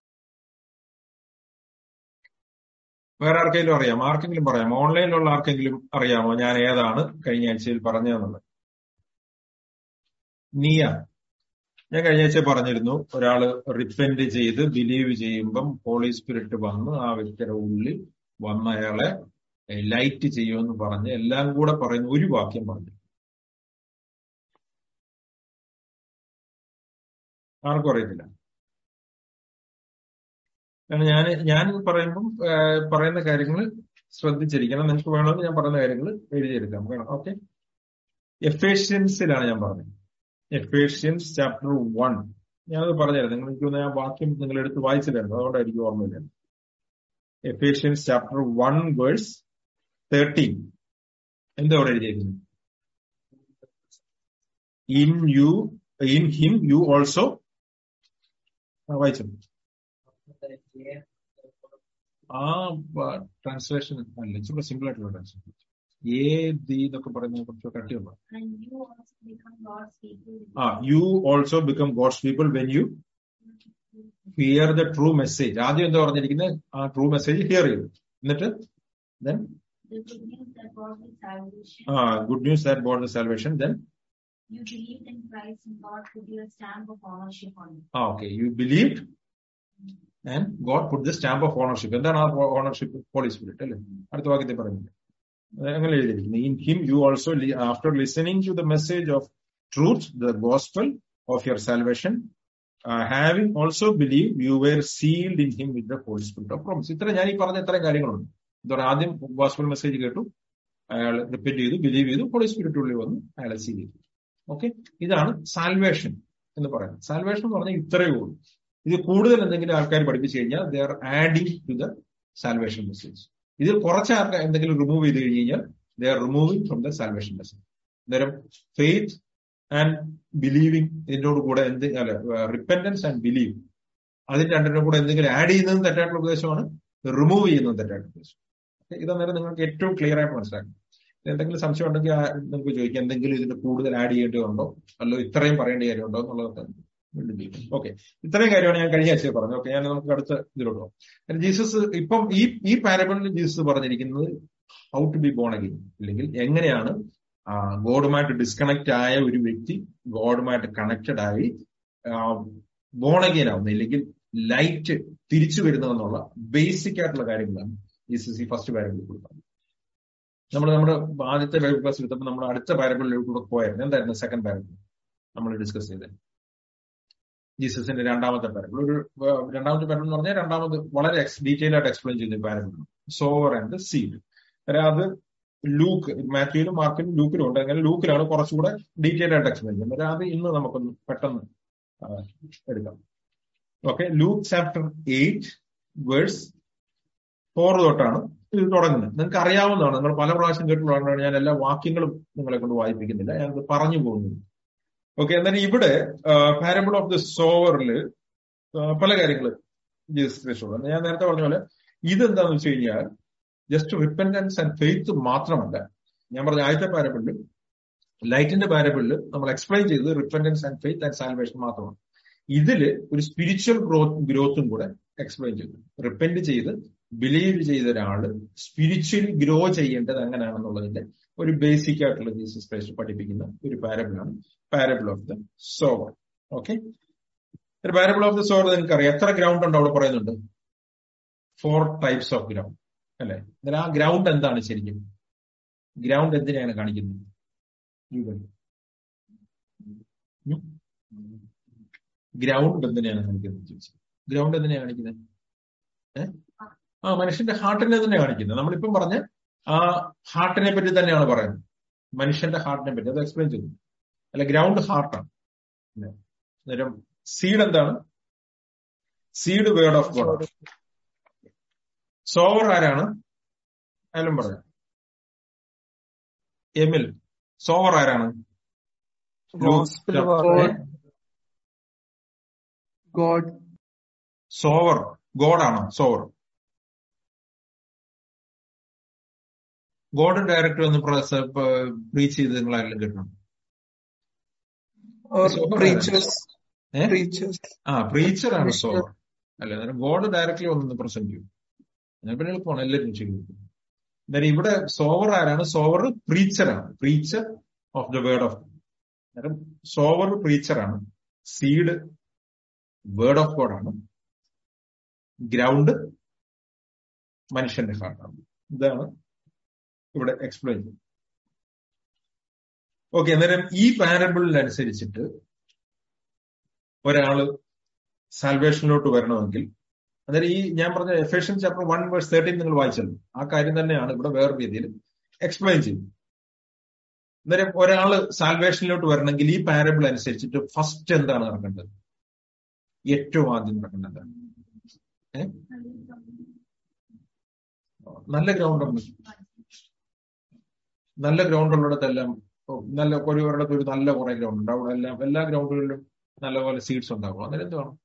വേറെ ആർക്കെങ്കിലും അറിയാമോ ആർക്കെങ്കിലും പറയാമോ ഓൺലൈനിലുള്ള ആർക്കെങ്കിലും അറിയാമോ ഞാൻ ഏതാണ് കഴിഞ്ഞ ആഴ്ചയിൽ പറഞ്ഞതെന്നുള്ളത് നീയ ഞാൻ കഴിഞ്ഞ ആഴ്ച പറഞ്ഞിരുന്നു ഒരാള് റിപ്പൻഡ് ചെയ്ത് ബിലീവ് ചെയ്യുമ്പം ഹോളി സ്പിരിറ്റ് വന്ന് ആ വ്യക്തിയുടെ ഉള്ളിൽ വന്ന അയാളെ ലൈറ്റ് ചെയ്യുമെന്ന് പറഞ്ഞ് എല്ലാം കൂടെ പറയുന്ന ഒരു വാക്യം പറഞ്ഞു ആർക്കും അറിയത്തില്ല കാരണം ഞാൻ ഞാൻ പറയുമ്പം പറയുന്ന കാര്യങ്ങൾ ശ്രദ്ധിച്ചിരിക്കണം നിങ്ങൾക്ക് വേണമെങ്കിൽ ഞാൻ പറയുന്ന കാര്യങ്ങൾ എഴുതിയെടുക്കാം വേണം ഓക്കെ എഫേഷ്യൻസിലാണ് ഞാൻ പറഞ്ഞത് എഫേഷ്യൻസ് ചാപ്റ്റർ വൺ ഞാനത് പറഞ്ഞുതരാം നിങ്ങൾ എനിക്ക് ആ വാക്യം നിങ്ങൾ എടുത്ത് വായിച്ചില്ലായിരുന്നു അതുകൊണ്ടായിരിക്കും ഓർമ്മയില്ല Ephesians chapter one verse thirteen എന്താ അവിടെ എഴുതിയിരിക്കുന്നത് in you in him you also വായിച്ചു ആ ട്രാൻസ്ലേഷൻ അല്ല ഇച്ചിരി സിമ്പിൾ ആയിട്ടുള്ള ട്രാൻസ്ലേഷൻ ഏ ദി എന്നൊക്കെ പറയുന്നത് കുറച്ച് കട്ടിയുള്ള ആ you also become God's people when you hear the true message ആദ്യം എന്താ പറഞ്ഞിരിക്കുന്നത് ആ ട്രൂ മെസ്സേജ് ഹിയർ ചെയ്തു എന്നിട്ട് ദെൻ ആ good news that board the salvation then You believed in Christ and God put your stamp of ownership on it. ആ okay you believe and God put the stamp of ownership എന്താണ് ആ ownership holy spirit അല്ലേ അടുത്ത വാക്യത്തിൽ പറയുന്നത് അങ്ങനെ എഴുതിയിരിക്കുന്നത് in him you also after listening to the message of truth the gospel of your salvation having also believe you were sealed in him with the Holy Spirit of promise ഇത്ര ഞാൻ ഈ പറഞ്ഞ ഇത്രയും കാര്യങ്ങളുണ്ട് എന്താ പറയുക ആദ്യം ഗോസ്പൽ മെസ്സേജ് കേട്ടു അയാൾ റിപ്പീറ്റ് ചെയ്തു ബിലീവ് ചെയ്തു ഹോളി സ്പിരിറ്റ് ഉള്ളിൽ വന്നു അയാളെ സീൽ ചെയ്തു ഓക്കെ ഇതാണ് സാൽവേഷൻ എന്ന് പറയുന്നത് സാൽവേഷൻ എന്ന് പറഞ്ഞാൽ ഇത്രയേ ഉള്ളൂ ഇത് കൂടുതൽ എന്തെങ്കിലും ആൾക്കാർ പഠിപ്പിച്ചു കഴിഞ്ഞാൽ they are adding to the salvation message ഇതിൽ കുറച്ച് ആൾക്കാർ എന്തെങ്കിലും റിമൂവ് ചെയ്ത് കഴിഞ്ഞ് കഴിഞ്ഞാൽ they are removing from the salvation message അന്നേരം ഫെയ്ത്ത് ആൻഡ് ബിലീവിങ് ഇതിനോട് കൂടെ എന്ത് അല്ല റിപ്പൻഡൻസ് ആൻഡ് ബിലീവ് അതിന് രണ്ടിനും കൂടെ എന്തെങ്കിലും ആഡ് ചെയ്യുന്നതും തെറ്റായിട്ടുള്ള ഉപദേശമാണ് റിമൂവ് ചെയ്യുന്നതും തെറ്റായിട്ടുള്ള ഉപദേശം ഇതന്നേരം നിങ്ങൾക്ക് ഏറ്റവും ക്ലിയർ ആയിട്ട് മനസ്സിലാക്കണം എന്തെങ്കിലും സംശയം ഉണ്ടെങ്കിൽ നിങ്ങൾക്ക് ചോദിക്കാം എന്തെങ്കിലും ഇതിന്റെ കൂടുതൽ ആഡ് ചെയ്യേണ്ടതുണ്ടോ അല്ലോ ഇത്രയും പറയേണ്ട കാര്യമുണ്ടോ എന്നുള്ളതൊക്കെ വീണ്ടും ജീവിക്കും ഓക്കെ ഇത്രയും കാര്യമാണ് ഞാൻ കഴിഞ്ഞ ആഴ്ച പറഞ്ഞത് ഓക്കെ ഞാൻ നമുക്ക് അടുത്ത ഇതിലോട്ട് പോകാം ജീസസ് ഇപ്പം ഈ ഈ പാരബിളിൽ ജീസസ് പറഞ്ഞിരിക്കുന്നത് how to be born again അല്ലെങ്കിൽ എങ്ങനെയാണ് ഗോഡുമായിട്ട് ഡിസ്കണക്ട് ആയ ഒരു വ്യക്തി ഗോഡുമായിട്ട് കണക്റ്റഡ് ആയി ബോൺ അഗെയിൻ ആവുന്നത് അല്ലെങ്കിൽ ലൈറ്റ് തിരിച്ചു വരുന്നതെന്നുള്ള ബേസിക് ആയിട്ടുള്ള കാര്യങ്ങളാണ് ജീസസ് ഈ ഫസ്റ്റ് പാരബിളിൽ കൊടുക്കുന്നത് നമ്മൾ നമ്മുടെ ആദ്യത്തെ ബൈബിൾ ക്ലാസ് എടുത്തപ്പോൾ നമ്മൾ അടുത്ത പാരബിളിലൂടെ പോയായിരുന്നു എന്തായിരുന്നു സെക്കൻഡ് പാരബിൾ നമ്മൾ ഡിസ്കസ് ചെയ്തത് ജീസസിന്റെ രണ്ടാമത്തെ പാരബിൾ ഒരു ഏഹ്, രണ്ടാമത്തെ പാരബിൾ എന്ന് പറഞ്ഞാൽ രണ്ടാമത് വളരെ ഡീറ്റെയിൽ ആയിട്ട് എക്സ്പ്ലെയിൻ ചെയ്ത പാരബിൾ സോവർ ആൻഡ് സീഡ് അത് ലൂക്ക് മാത്യുവിലും മാർക്കിലും ലൂക്കിലും ഉണ്ട് അങ്ങനെ ലൂക്കിലാണ് കുറച്ചുകൂടെ ഡീറ്റെയിൽ ആയിട്ട് എക്സ്പ്ലെയിൻ ചെയ്യുന്നത് അത് ഇന്ന് നമുക്കൊന്ന് പെട്ടെന്ന് ആ, എടുക്കാം okay Luke chapter eight verse four തൊട്ടാണ് ഇത് തുടങ്ങുന്നത് നിങ്ങൾക്ക് അറിയാവുന്നതാണ് നിങ്ങൾ പല പ്രാവശ്യം കേട്ടിട്ടുള്ളതാണ് ഞാൻ എല്ലാ വാക്യങ്ങളും നിങ്ങളെ കൊണ്ട് വായിപ്പിക്കുന്നില്ല ഞാനത് പറഞ്ഞു പോകുന്നു ഓക്കെ എന്നാൽ ഇവിടെ പാരബിൾ ഓഫ് ദി സോവറിൽ പല കാര്യങ്ങൾ ജീസസ് ക്രിസ്തു ഉണ്ട്. ഞാൻ നേരത്തെ പറഞ്ഞ പോലെ ഇതെന്താന്ന് വെച്ച് കഴിഞ്ഞാൽ ജസ്റ്റ് റിപ്പൻറ്റൻസ് ആൻഡ് ഫെയ്ത്ത് മാത്രമല്ല ഞാൻ പറഞ്ഞ ആദ്യത്തെ പാരബിളിൽ ലൈറ്റിന്റെ പാരബിളിൽ നമ്മൾ എക്സ്പ്ലെയിൻ ചെയ്തത് repentance and faith and salvation മാത്രമാണ് ഇതില് ഒരു സ്പിരിച്വൽ ഗ്രോത്ത് ഗ്രോത്തും കൂടെ എക്സ്പ്ലെയിൻ ചെയ്തു റിപ്പൻറ്റ് ചെയ്ത് ബിലീവ് ചെയ്ത ഒരാള് സ്പിരിച്വലി ഗ്രോ ചെയ്യേണ്ടത് എങ്ങനെയാണെന്നുള്ളതിന്റെ ഒരു ബേസിക് ആയിട്ടുള്ള ജീസസ് ക്രൈസ്റ്റ് പഠിപ്പിക്കുന്ന ഒരു പാരബിളാണ് parable of the sower okay parable of the sower നിങ്ങൾക്ക് അറിയാം എത്ര ഗ്രൗണ്ട് ഉണ്ട് അവിടെ പറയുന്നുണ്ട് ഫോർ ടൈപ്സ് ഓഫ് ഗ്രൗണ്ട് അല്ലെ എന്നാൽ ആ ഗ്രൗണ്ട് എന്താണ് ശരിക്കും ഗ്രൗണ്ട് എന്തിനാണ് കാണിക്കുന്നത് ഗ്രൗണ്ട് എന്തിനാണ് കാണിക്കുന്നത് ചോദിച്ചു ഗ്രൗണ്ട് എന്തിനാണ് കാണിക്കുന്നത് ഏഹ് ആ മനുഷ്യന്റെ ഹാർട്ടിനെ തന്നെ കാണിക്കുന്നത് നമ്മളിപ്പം പറഞ്ഞ ആ ഹാർട്ടിനെ പറ്റി തന്നെയാണ് പറയുന്നത് മനുഷ്യന്റെ ഹാർട്ടിനെ പറ്റി അത് എക്സ്പ്ലെയിൻ ചെയ്തു അല്ല ഗ്രൗണ്ട് ഹാർട്ടാണ് അന്നേരം സീഡ് എന്താണ് seed word of God sower ആരാണ് അയാലും പറയാം എമിൽ സോവർ ആരാണ് Gospel Luke God. God. Sower ഗോഡാണോ സോവർ ഗോഡ് ഡയറക്ടർ ഒന്ന് പ്രീച്ച് ചെയ്ത് നിങ്ങൾ ആരെങ്കിലും കേട്ടോ Or Sober preachers. ഏ? Preachers. ആ പ്രീച്ചർ ആണ് Preacher. സോവർ അല്ല അന്നേരം ഗോഡ് ഡയറക്ട്ലി ഒന്ന് പ്രസന്റ് ചെയ്യും ഞാൻ പിന്നെ എളുപ്പമാണ് എല്ലാവരും ചെയ്യും അന്നേരം ഇവിടെ സോവർ ആരാണ് സോവർ പ്രീച്ചറാണ് preacher of the word of അന്നേരം സോവർ പ്രീച്ചറാണ് സീഡ് വേർഡ് ഓഫ് ഗോഡ് ആണ് ഗ്രൗണ്ട് മനുഷ്യന്റെ ഹാർട്ടാണ് ഇതാണ് ഇവിടെ എക്സ്പ്ലെയിൻ ചെയ്യുന്നത് ഓക്കെ അന്നേരം ഈ പാരബിളിനനുസരിച്ചിട്ട് ഒരാള് സാൽവേഷനിലോട്ട് വരണമെങ്കിൽ അന്നേരം ഈ ഞാൻ പറഞ്ഞ Ephesian chapter one verse thirteen നിങ്ങൾ വായിച്ചല്ലോ ആ കാര്യം തന്നെയാണ് ഇവിടെ വേറെ രീതിയിൽ എക്സ്പ്ലെയിൻ ചെയ്തത് അന്നേരം ഒരാള് സാൽവേഷനിലോട്ട് വരണമെങ്കിൽ ഈ പാരബിൾ അനുസരിച്ചിട്ട് ഫസ്റ്റ് എന്താണ് നടക്കേണ്ടത് ഏറ്റവും ആദ്യം നടക്കേണ്ടത് എന്താണ് ഏ? നല്ല ഗ്രൗണ്ട് ഉണ്ട് നല്ല ഗ്രൗണ്ട് ഉള്ളിടത്തെല്ലാം ഓ, നല്ല ഒരു ഒരിടത്ത് ഒരു നല്ല കുറെ ഗ്രൗണ്ട് ഉണ്ട് അവിടെ എല്ലാം എല്ലാ ഗ്രൗണ്ടുകളിലും നല്ലപോലെ സീഡ്സ് ഉണ്ടാകും അന്നേരം എന്ത് വേണം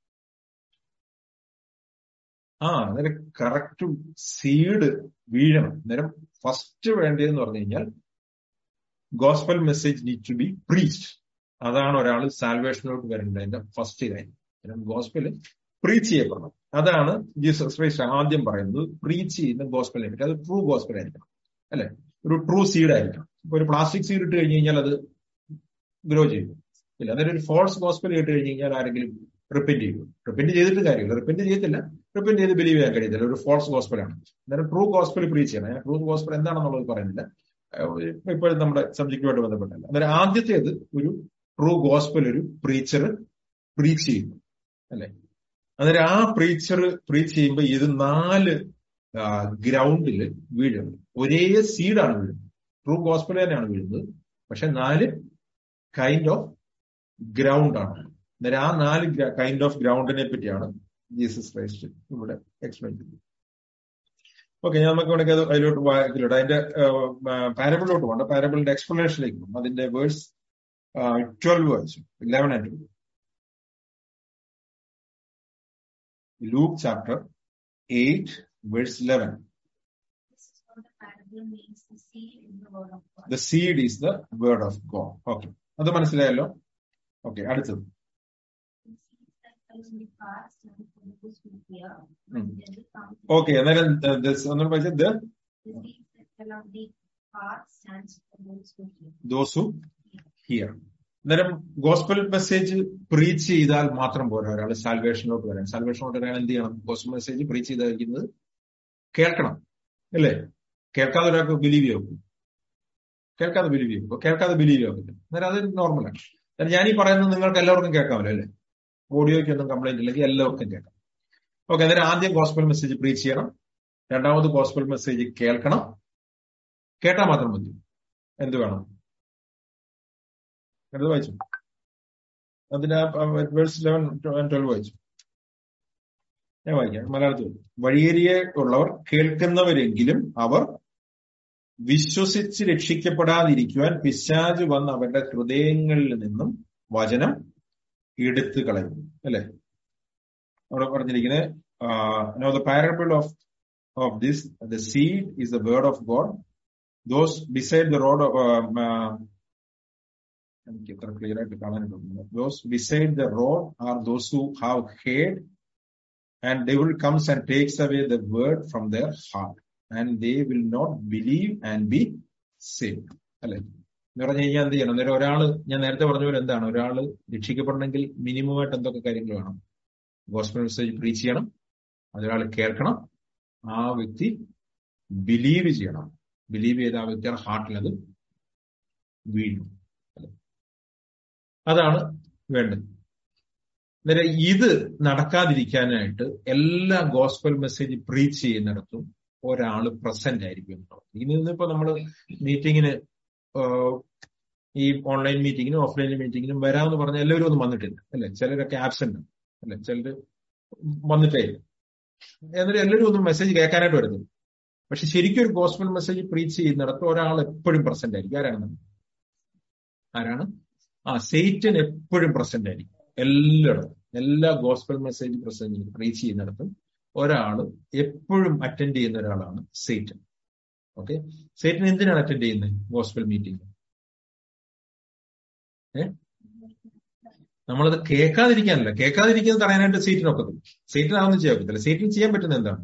ആ അന്നേരം കറക്റ്റ് സീഡ് വീഴണം അന്നേരം ഫസ്റ്റ് വേണ്ടതെന്ന് പറഞ്ഞു കഴിഞ്ഞാൽ gospel message need to be preached അതാണ് ഒരാൾ സാൽവേഷനിലോട്ട് വരേണ്ടതിന്റെ ഫസ്റ്റ് കാര്യം അന്നേരം ഗോസ്പൽ പ്രീച്ച് ചെയ്യപ്പെടണം അതാണ് ജീസസ് ക്രൈസ്റ്റ് ആദ്യം പറയുന്നത് പ്രീച്ച് ചെയ്യുന്ന ഗോസ്പലിനെ പറ്റി അത് ട്രൂ ഗോസ്പൽ ആയിരിക്കണം അല്ലെ ഒരു ട്രൂ സീഡ് ആയിരിക്കണം ഇപ്പൊ ഒരു പ്ലാസ്റ്റിക് സീഡ് ഇട്ട് കഴിഞ്ഞ് കഴിഞ്ഞാൽ അത് ഗ്രോ ചെയ്യും ഇല്ല അന്നേരം ഒരു ഫോൾസ് ഗോസ്പൽ ഇട്ട് കഴിഞ്ഞ് കഴിഞ്ഞാൽ ആരെങ്കിലും റിപ്പീറ്റ് ചെയ്യും റിപ്പീറ്റ് ചെയ്തിട്ട് കാര്യമില്ല റിപ്പീറ്റ് ചെയ്യത്തില്ല റിപ്പീറ്റ് ചെയ്ത് ബിലീവ് ചെയ്യാൻ കഴിയത്തില്ല ഒരു ഫോൾസ് ഗോസ്പലാണ് അന്നേരം ട്രൂ ഗോസ്പൽ പ്രീച്ച് ചെയ്യണം ഞാൻ ട്രൂ ഗോസ്പൽ എന്താണെന്നുള്ളത് പറയുന്നില്ല ഇപ്പോഴും നമ്മുടെ സബ്ജക്റ്റുമായിട്ട് ബന്ധപ്പെട്ടല്ല അന്നേരം ആദ്യത്തേത് ഒരു ട്രൂ ഗോസ്പൽ ഒരു പ്രീച്ചർ പ്രീച്ച് ചെയ്യുന്നു അല്ലെ അന്നേരം ആ പ്രീച്ചർ പ്രീച്ച് ചെയ്യുമ്പോൾ ഇത് നാല് ഗ്രൗണ്ടിൽ വീഴുന്നു ഒരേ സീഡാണ് വീഴുന്നത് ട്രൂ ഗോസ്പൽ തന്നെയാണ് വീഴുന്നത് പക്ഷെ നാല് കൈൻഡ് ഓഫ് ഗ്രൗണ്ട് ആണ് അന്നേരം ആ നാല് കൈൻഡ് ഓഫ് ഗ്രൗണ്ടിനെ പറ്റിയാണ് ജീസസ് ക്രൈസ്റ്റ് ഇവിടെ എക്സ്പ്ലെയിൻ ചെയ്യുന്നത് ഓക്കെ ഞാൻ നമുക്ക് വേണമെങ്കിൽ അത് അതിലോട്ട് വായിക്കലോട്ട് അതിന്റെ പാരബിളിലോട്ട് പോകണ്ട പാരബിളിന്റെ എക്സ്പ്ലനേഷനിലേക്ക് പോകും അതിന്റെ വേഴ്സ് ട്വൽവ് വായിച്ചു eleven and Luke chapter eight verse eleven This is what the parable means, the seed in the word of God. The seed is the word of God okay അത് മനസ്സിലായല്ലോ ഓക്കെ അടുത്തത് The in the past and for those who hear, Hmm. there will come okay അന്നേരം uh, this ഒന്നുകൂടെ വായിച്ചത് the the seed that fell on the path stands for those who hear. those who hear അന്നേരം gospel message preach ചെയ്താൽ മാത്രം പോരാ ഒരാൾ സാൽവേഷനിലോട്ട് വരാൻ സാൽവേഷനിലോട്ട് വരാൻ എന്ത് ചെയ്യണം ഗോസ്പൽ മെസ്സേജ് പ്രീച്ച് ചെയ്തിരിക്കുന്നത് കേൾക്കണം അല്ലേ കേൾക്കാതെ ഒരാൾക്ക് ബിലീവ് ചെയ്യും കേൾക്കാതെ ബിലീവ് ചെയ്യും അപ്പൊ കേൾക്കാതെ ബിലീവ് ചെയ്യാൻ പറ്റും അന്നേരം അത് നോർമലാണ് അന്നേരം ഞാൻ ഈ പറയുന്നത് നിങ്ങൾക്ക് എല്ലാവർക്കും കേൾക്കാമല്ലോ അല്ലേ ഓഡിയോയ്ക്ക് ഒന്നും കംപ്ലൈന്റ് ഇല്ലെങ്കിൽ എല്ലാവർക്കും കേൾക്കാം ഓക്കെ അന്നേരം ആദ്യം ഗോസ്പൽ മെസ്സേജ് പ്രീച്ച് ചെയ്യണം രണ്ടാമത് ഗോസ്പൽ മെസ്സേജ് കേൾക്കണം കേട്ടാൽ മാത്രം മതി എന്ത് വേണം എടുത്ത് വായിച്ചു അതിന് വേഴ്സ് ലെവൻ ട്വൽവ് വായിച്ചു ഞാൻ വായിക്കാം മലയാളത്തിൽ വഴിയേരിയെ ഉള്ളവർ കേൾക്കുന്നവരെങ്കിലും അവർ വിശ്വസിച്ച് രക്ഷിക്കപ്പെടാതിരിക്കുവാൻ പിശാജ് വന്ന് അവരുടെ ഹൃദയങ്ങളിൽ നിന്നും വചനം എടുത്തു കളയും അല്ലെ അവിടെ പറഞ്ഞിരിക്കുന്നത് no the parable of of this the seed is the word of God those beside the road എനിക്ക് എത്ര ക്ലിയർ ആയിട്ട് കാണാനായിട്ടുണ്ട് those beside the road are those who have heard and devil comes and takes away the word from their heart and they will not believe and be save അല്ലെ എന്ന് പറഞ്ഞു കഴിഞ്ഞാൽ എന്ത് ചെയ്യണം അന്നേരം ഒരാള് ഞാൻ നേരത്തെ പറഞ്ഞ പോലെ എന്താണ് ഒരാള് രക്ഷിക്കപ്പെടണമെങ്കിൽ മിനിമം ആയിട്ട് എന്തൊക്കെ കാര്യങ്ങൾ വേണം ഗോസ്പൽ മെസ്സേജ് പ്രീച്ച് ചെയ്യണം അതൊരാൾ കേൾക്കണം ആ വ്യക്തി ബിലീവ് ചെയ്യണം ബിലീവ് ചെയ്ത ആ വ്യക്തിയുടെ ഹാർട്ടിൽ അത് വീഴും അതാണ് വേണ്ടത് അന്നേരം ഇത് നടക്കാതിരിക്കാനായിട്ട് എല്ലാ ഗോസ്പൽ മെസ്സേജ് പ്രീച്ച് ചെയ്യുന്നിടത്തും ഒരാൾ പ്രസന്റ് ആയിരിക്കും എന്നുള്ളത് ഇന്നിപ്പോ നമ്മൾ മീറ്റിങ്ങിന് ഈ ഓൺലൈൻ മീറ്റിങ്ങിനും ഓഫ്ലൈൻ മീറ്റിങ്ങിനും വരാമെന്ന് പറഞ്ഞ എല്ലാവരും ഒന്നും വന്നിട്ടില്ല അല്ലെ ചിലരൊക്കെ ആബ്സെന്റ് അല്ലെ ചിലര് വന്നിട്ടേ ഇല്ല എന്നിട്ട് എല്ലാവരും ഒന്നും മെസ്സേജ് കേൾക്കാനായിട്ട് വരുന്നത് പക്ഷെ ശരിക്കും ഒരു ഗോസ്പൽ മെസ്സേജ് പ്രീച്ച് ചെയ്യുന്നിടത്ത് ഒരാൾ എപ്പോഴും പ്രസന്റ് ആയിരിക്കും ആരാണ് ആരാണ് ആ സെയ്റ്റൻ എപ്പോഴും പ്രസന്റ് ആയിരിക്കും എല്ലായിടത്തും എല്ലാ ഗോസ്പൽ മെസ്സേജ് പ്രസന്റ് പ്രീച്ച് ചെയ്യുന്നിടത്തും ഒരാൾ എപ്പോഴും അറ്റൻഡ് ചെയ്യുന്ന ഒരാളാണ് സെയ്റ്റൻ ഓക്കെ സെയ്റ്റൻ എന്തിനാണ് അറ്റൻഡ് ചെയ്യുന്നത് ഗോസ്പൽ മീറ്റിംഗ് ഏ നമ്മളത് കേൾക്കാതിരിക്കാനല്ല കേൾക്കാതിരിക്കുന്നത് തടയാനായിട്ട് സീറ്റിന് ഒക്കത്തില്ല സീറ്റിന് അതൊന്നും ചെയ്യാൻ പറ്റത്തില്ല സീറ്റിന് ചെയ്യാൻ പറ്റുന്നത് എന്താണ്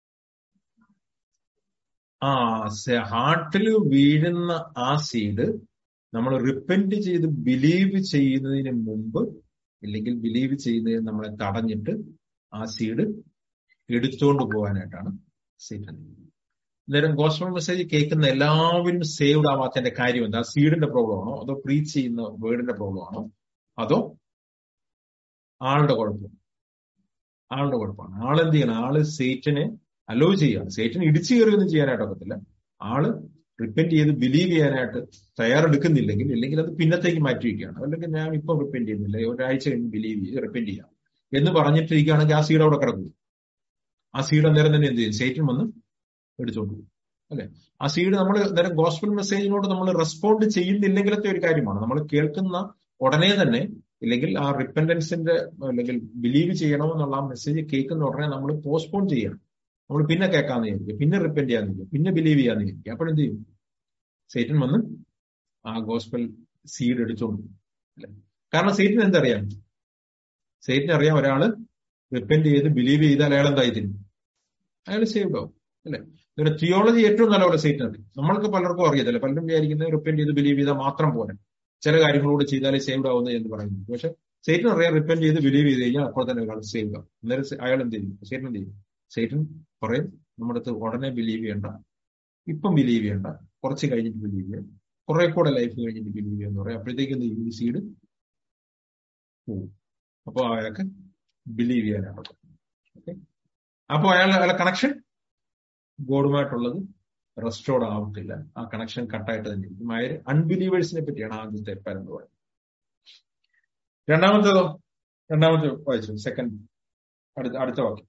ആ ഹാർട്ടിൽ വീഴുന്ന ആ സീഡ് നമ്മൾ റിപ്പൻറ്റ് ചെയ്ത് ബിലീവ് ചെയ്യുന്നതിന് മുമ്പ് ഇല്ലെങ്കിൽ ബിലീവ് ചെയ്യുന്നതിന് നമ്മളെ തടഞ്ഞിട്ട് ആ സീഡ് എടുത്തുകൊണ്ട് പോകാനായിട്ടാണ് സീറ്റ് അന്നേരം ഗോസ്പൽ മെസ്സേജ് കേൾക്കുന്ന എല്ലാവരും സേവ്ഡ് ആവാത്തതിന്റെ കാര്യം എന്താ സീഡിന്റെ പ്രോബ്ലം ആണോ അതോ പ്രീച്ച് ചെയ്യുന്ന വേർഡിന്റെ പ്രോബ്ലം ആണോ അതോ ആളുടെ കുഴപ്പം ആളുടെ കുഴപ്പമാണ് ആളെന്ത് ചെയ്യണം ആള് സേറ്റിനെ അലോ ചെയ്യാണ് സേറ്റിന് ഇടിച്ചു കയറുകയൊന്നും ചെയ്യാനായിട്ട് ഒക്കത്തില്ല ആള് റിപ്പൻറ്റ് ചെയ്ത് ബിലീവ് ചെയ്യാനായിട്ട് തയ്യാറെടുക്കുന്നില്ലെങ്കിൽ ഇല്ലെങ്കിൽ അത് പിന്നത്തേക്ക് മാറ്റി വയ്ക്കുകയാണ് അല്ലെങ്കിൽ ഞാൻ ഇപ്പം റിപ്പൻറ്റ് ചെയ്യുന്നില്ല ഒരാഴ്ച കഴിഞ്ഞ് ബിലീവ് ചെയ്ത് റിപ്പൻറ്റ് ചെയ്യാം എന്ന് പറഞ്ഞിട്ടിരിക്കുകയാണെങ്കിൽ ആ സീഡ് അവിടെ കിടക്കും ആ സീഡ് അന്നേരം തന്നെ എന്ത് ചെയ്യും സേറ്റിൻ വന്ന് എടുത്തോണ്ട് പോകും അല്ലെ ആ സീഡ് നമ്മൾ നേരം ഗോസ്പൽ മെസ്സേജിനോട് നമ്മൾ റെസ്പോണ്ട് ചെയ്യുന്നില്ലെങ്കിലത്തെ ഒരു കാര്യമാണ് നമ്മൾ കേൾക്കുന്ന ഉടനെ തന്നെ ഇല്ലെങ്കിൽ ആ റിപ്പൻഡൻസിന്റെ അല്ലെങ്കിൽ ബിലീവ് ചെയ്യണമെന്നുള്ള ആ മെസ്സേജ് കേൾക്കുന്ന ഉടനെ നമ്മൾ പോസ്റ്റ്പോൺ ചെയ്യണം നമ്മൾ പിന്നെ കേൾക്കാന്ന് വിചാരിക്കും പിന്നെ റിപ്പൻഡ് ചെയ്യാന്ന് വിചാരിക്കും പിന്നെ ബിലീവ് ചെയ്യാന്ന് വിചാരിക്കും അപ്പോഴെന്ത് ചെയ്യും സേറ്റൻ വന്ന് ആ ഗോസ്പൽ സീഡ് എടുത്തോണ്ട് അല്ലെ കാരണം സേറ്റിന് എന്തറിയാം സേറ്റിന് അറിയാം ഒരാള് റിപ്പൻഡ് ചെയ്ത് ബിലീവ് ചെയ്താൽ അയാൾ എന്തായി തരും അയാൾ സേവ്ഡ് ആവും അല്ലെ ഒരു തിയോളജി ഏറ്റവും നല്ലപോലെ സേറ്റിന് അറിയാം നമ്മൾക്ക് പലർക്കും അറിയത്തില്ല പലരും വിചാരിക്കുന്നത് റിപ്പൻഡ് ചെയ്ത് ബിലീവ് ചെയ്താൽ മാത്രം പോരാ ചില കാര്യങ്ങളോട് ചെയ്താലേ സേവ്ഡ് ആവുന്നത് എന്ന് പറയുന്നു പക്ഷെ സേറ്റിന് അറിയാം റിപ്പൻഡ് ചെയ്ത് ബിലീവ് ചെയ്ത് കഴിഞ്ഞാൽ അപ്പോൾ തന്നെ ഒരാൾ സേവ്ഡ് ആവും അന്നേരം അയാൾ എന്ത് ചെയ്യും സേറ്റൻ എന്ത് ചെയ്യും സേറ്റൻ പറയും നമ്മുടെ അടുത്ത് ഉടനെ ബിലീവ് ചെയ്യണ്ട ഇപ്പം ബിലീവ് ചെയ്യണ്ട കുറച്ച് കഴിഞ്ഞിട്ട് ബിലീവ് ചെയ്യാം കുറെ കൂടെ ലൈഫ് കഴിഞ്ഞിട്ട് ബിലീവ് ചെയ്യാന്ന് പറയും അപ്പോഴത്തേക്കും എന്ത് ചെയ്യും ഈ സീഡ് പോവും അപ്പോൾ അയാൾക്ക് ബിലീവ് ചെയ്യാനാണ് ഓക്കെ അപ്പോൾ അയാൾ അയാളെ കണക്ഷൻ ഗോഡുമായിട്ടുള്ളത് റെസ്റ്റോർഡ് ആവത്തില്ല ആ കണക്ഷൻ കട്ടായിട്ട് തന്നെ ഇരിക്കും അയാൾ അൺബിലീവേഴ്സിനെ പറ്റിയാണ് ആദ്യത്തെ പരമ്പ് പറയുന്നത് രണ്ടാമത്തേതോ രണ്ടാമത്തെ വായിച്ചു സെക്കൻഡ് അടുത്ത അടുത്ത വാക്യം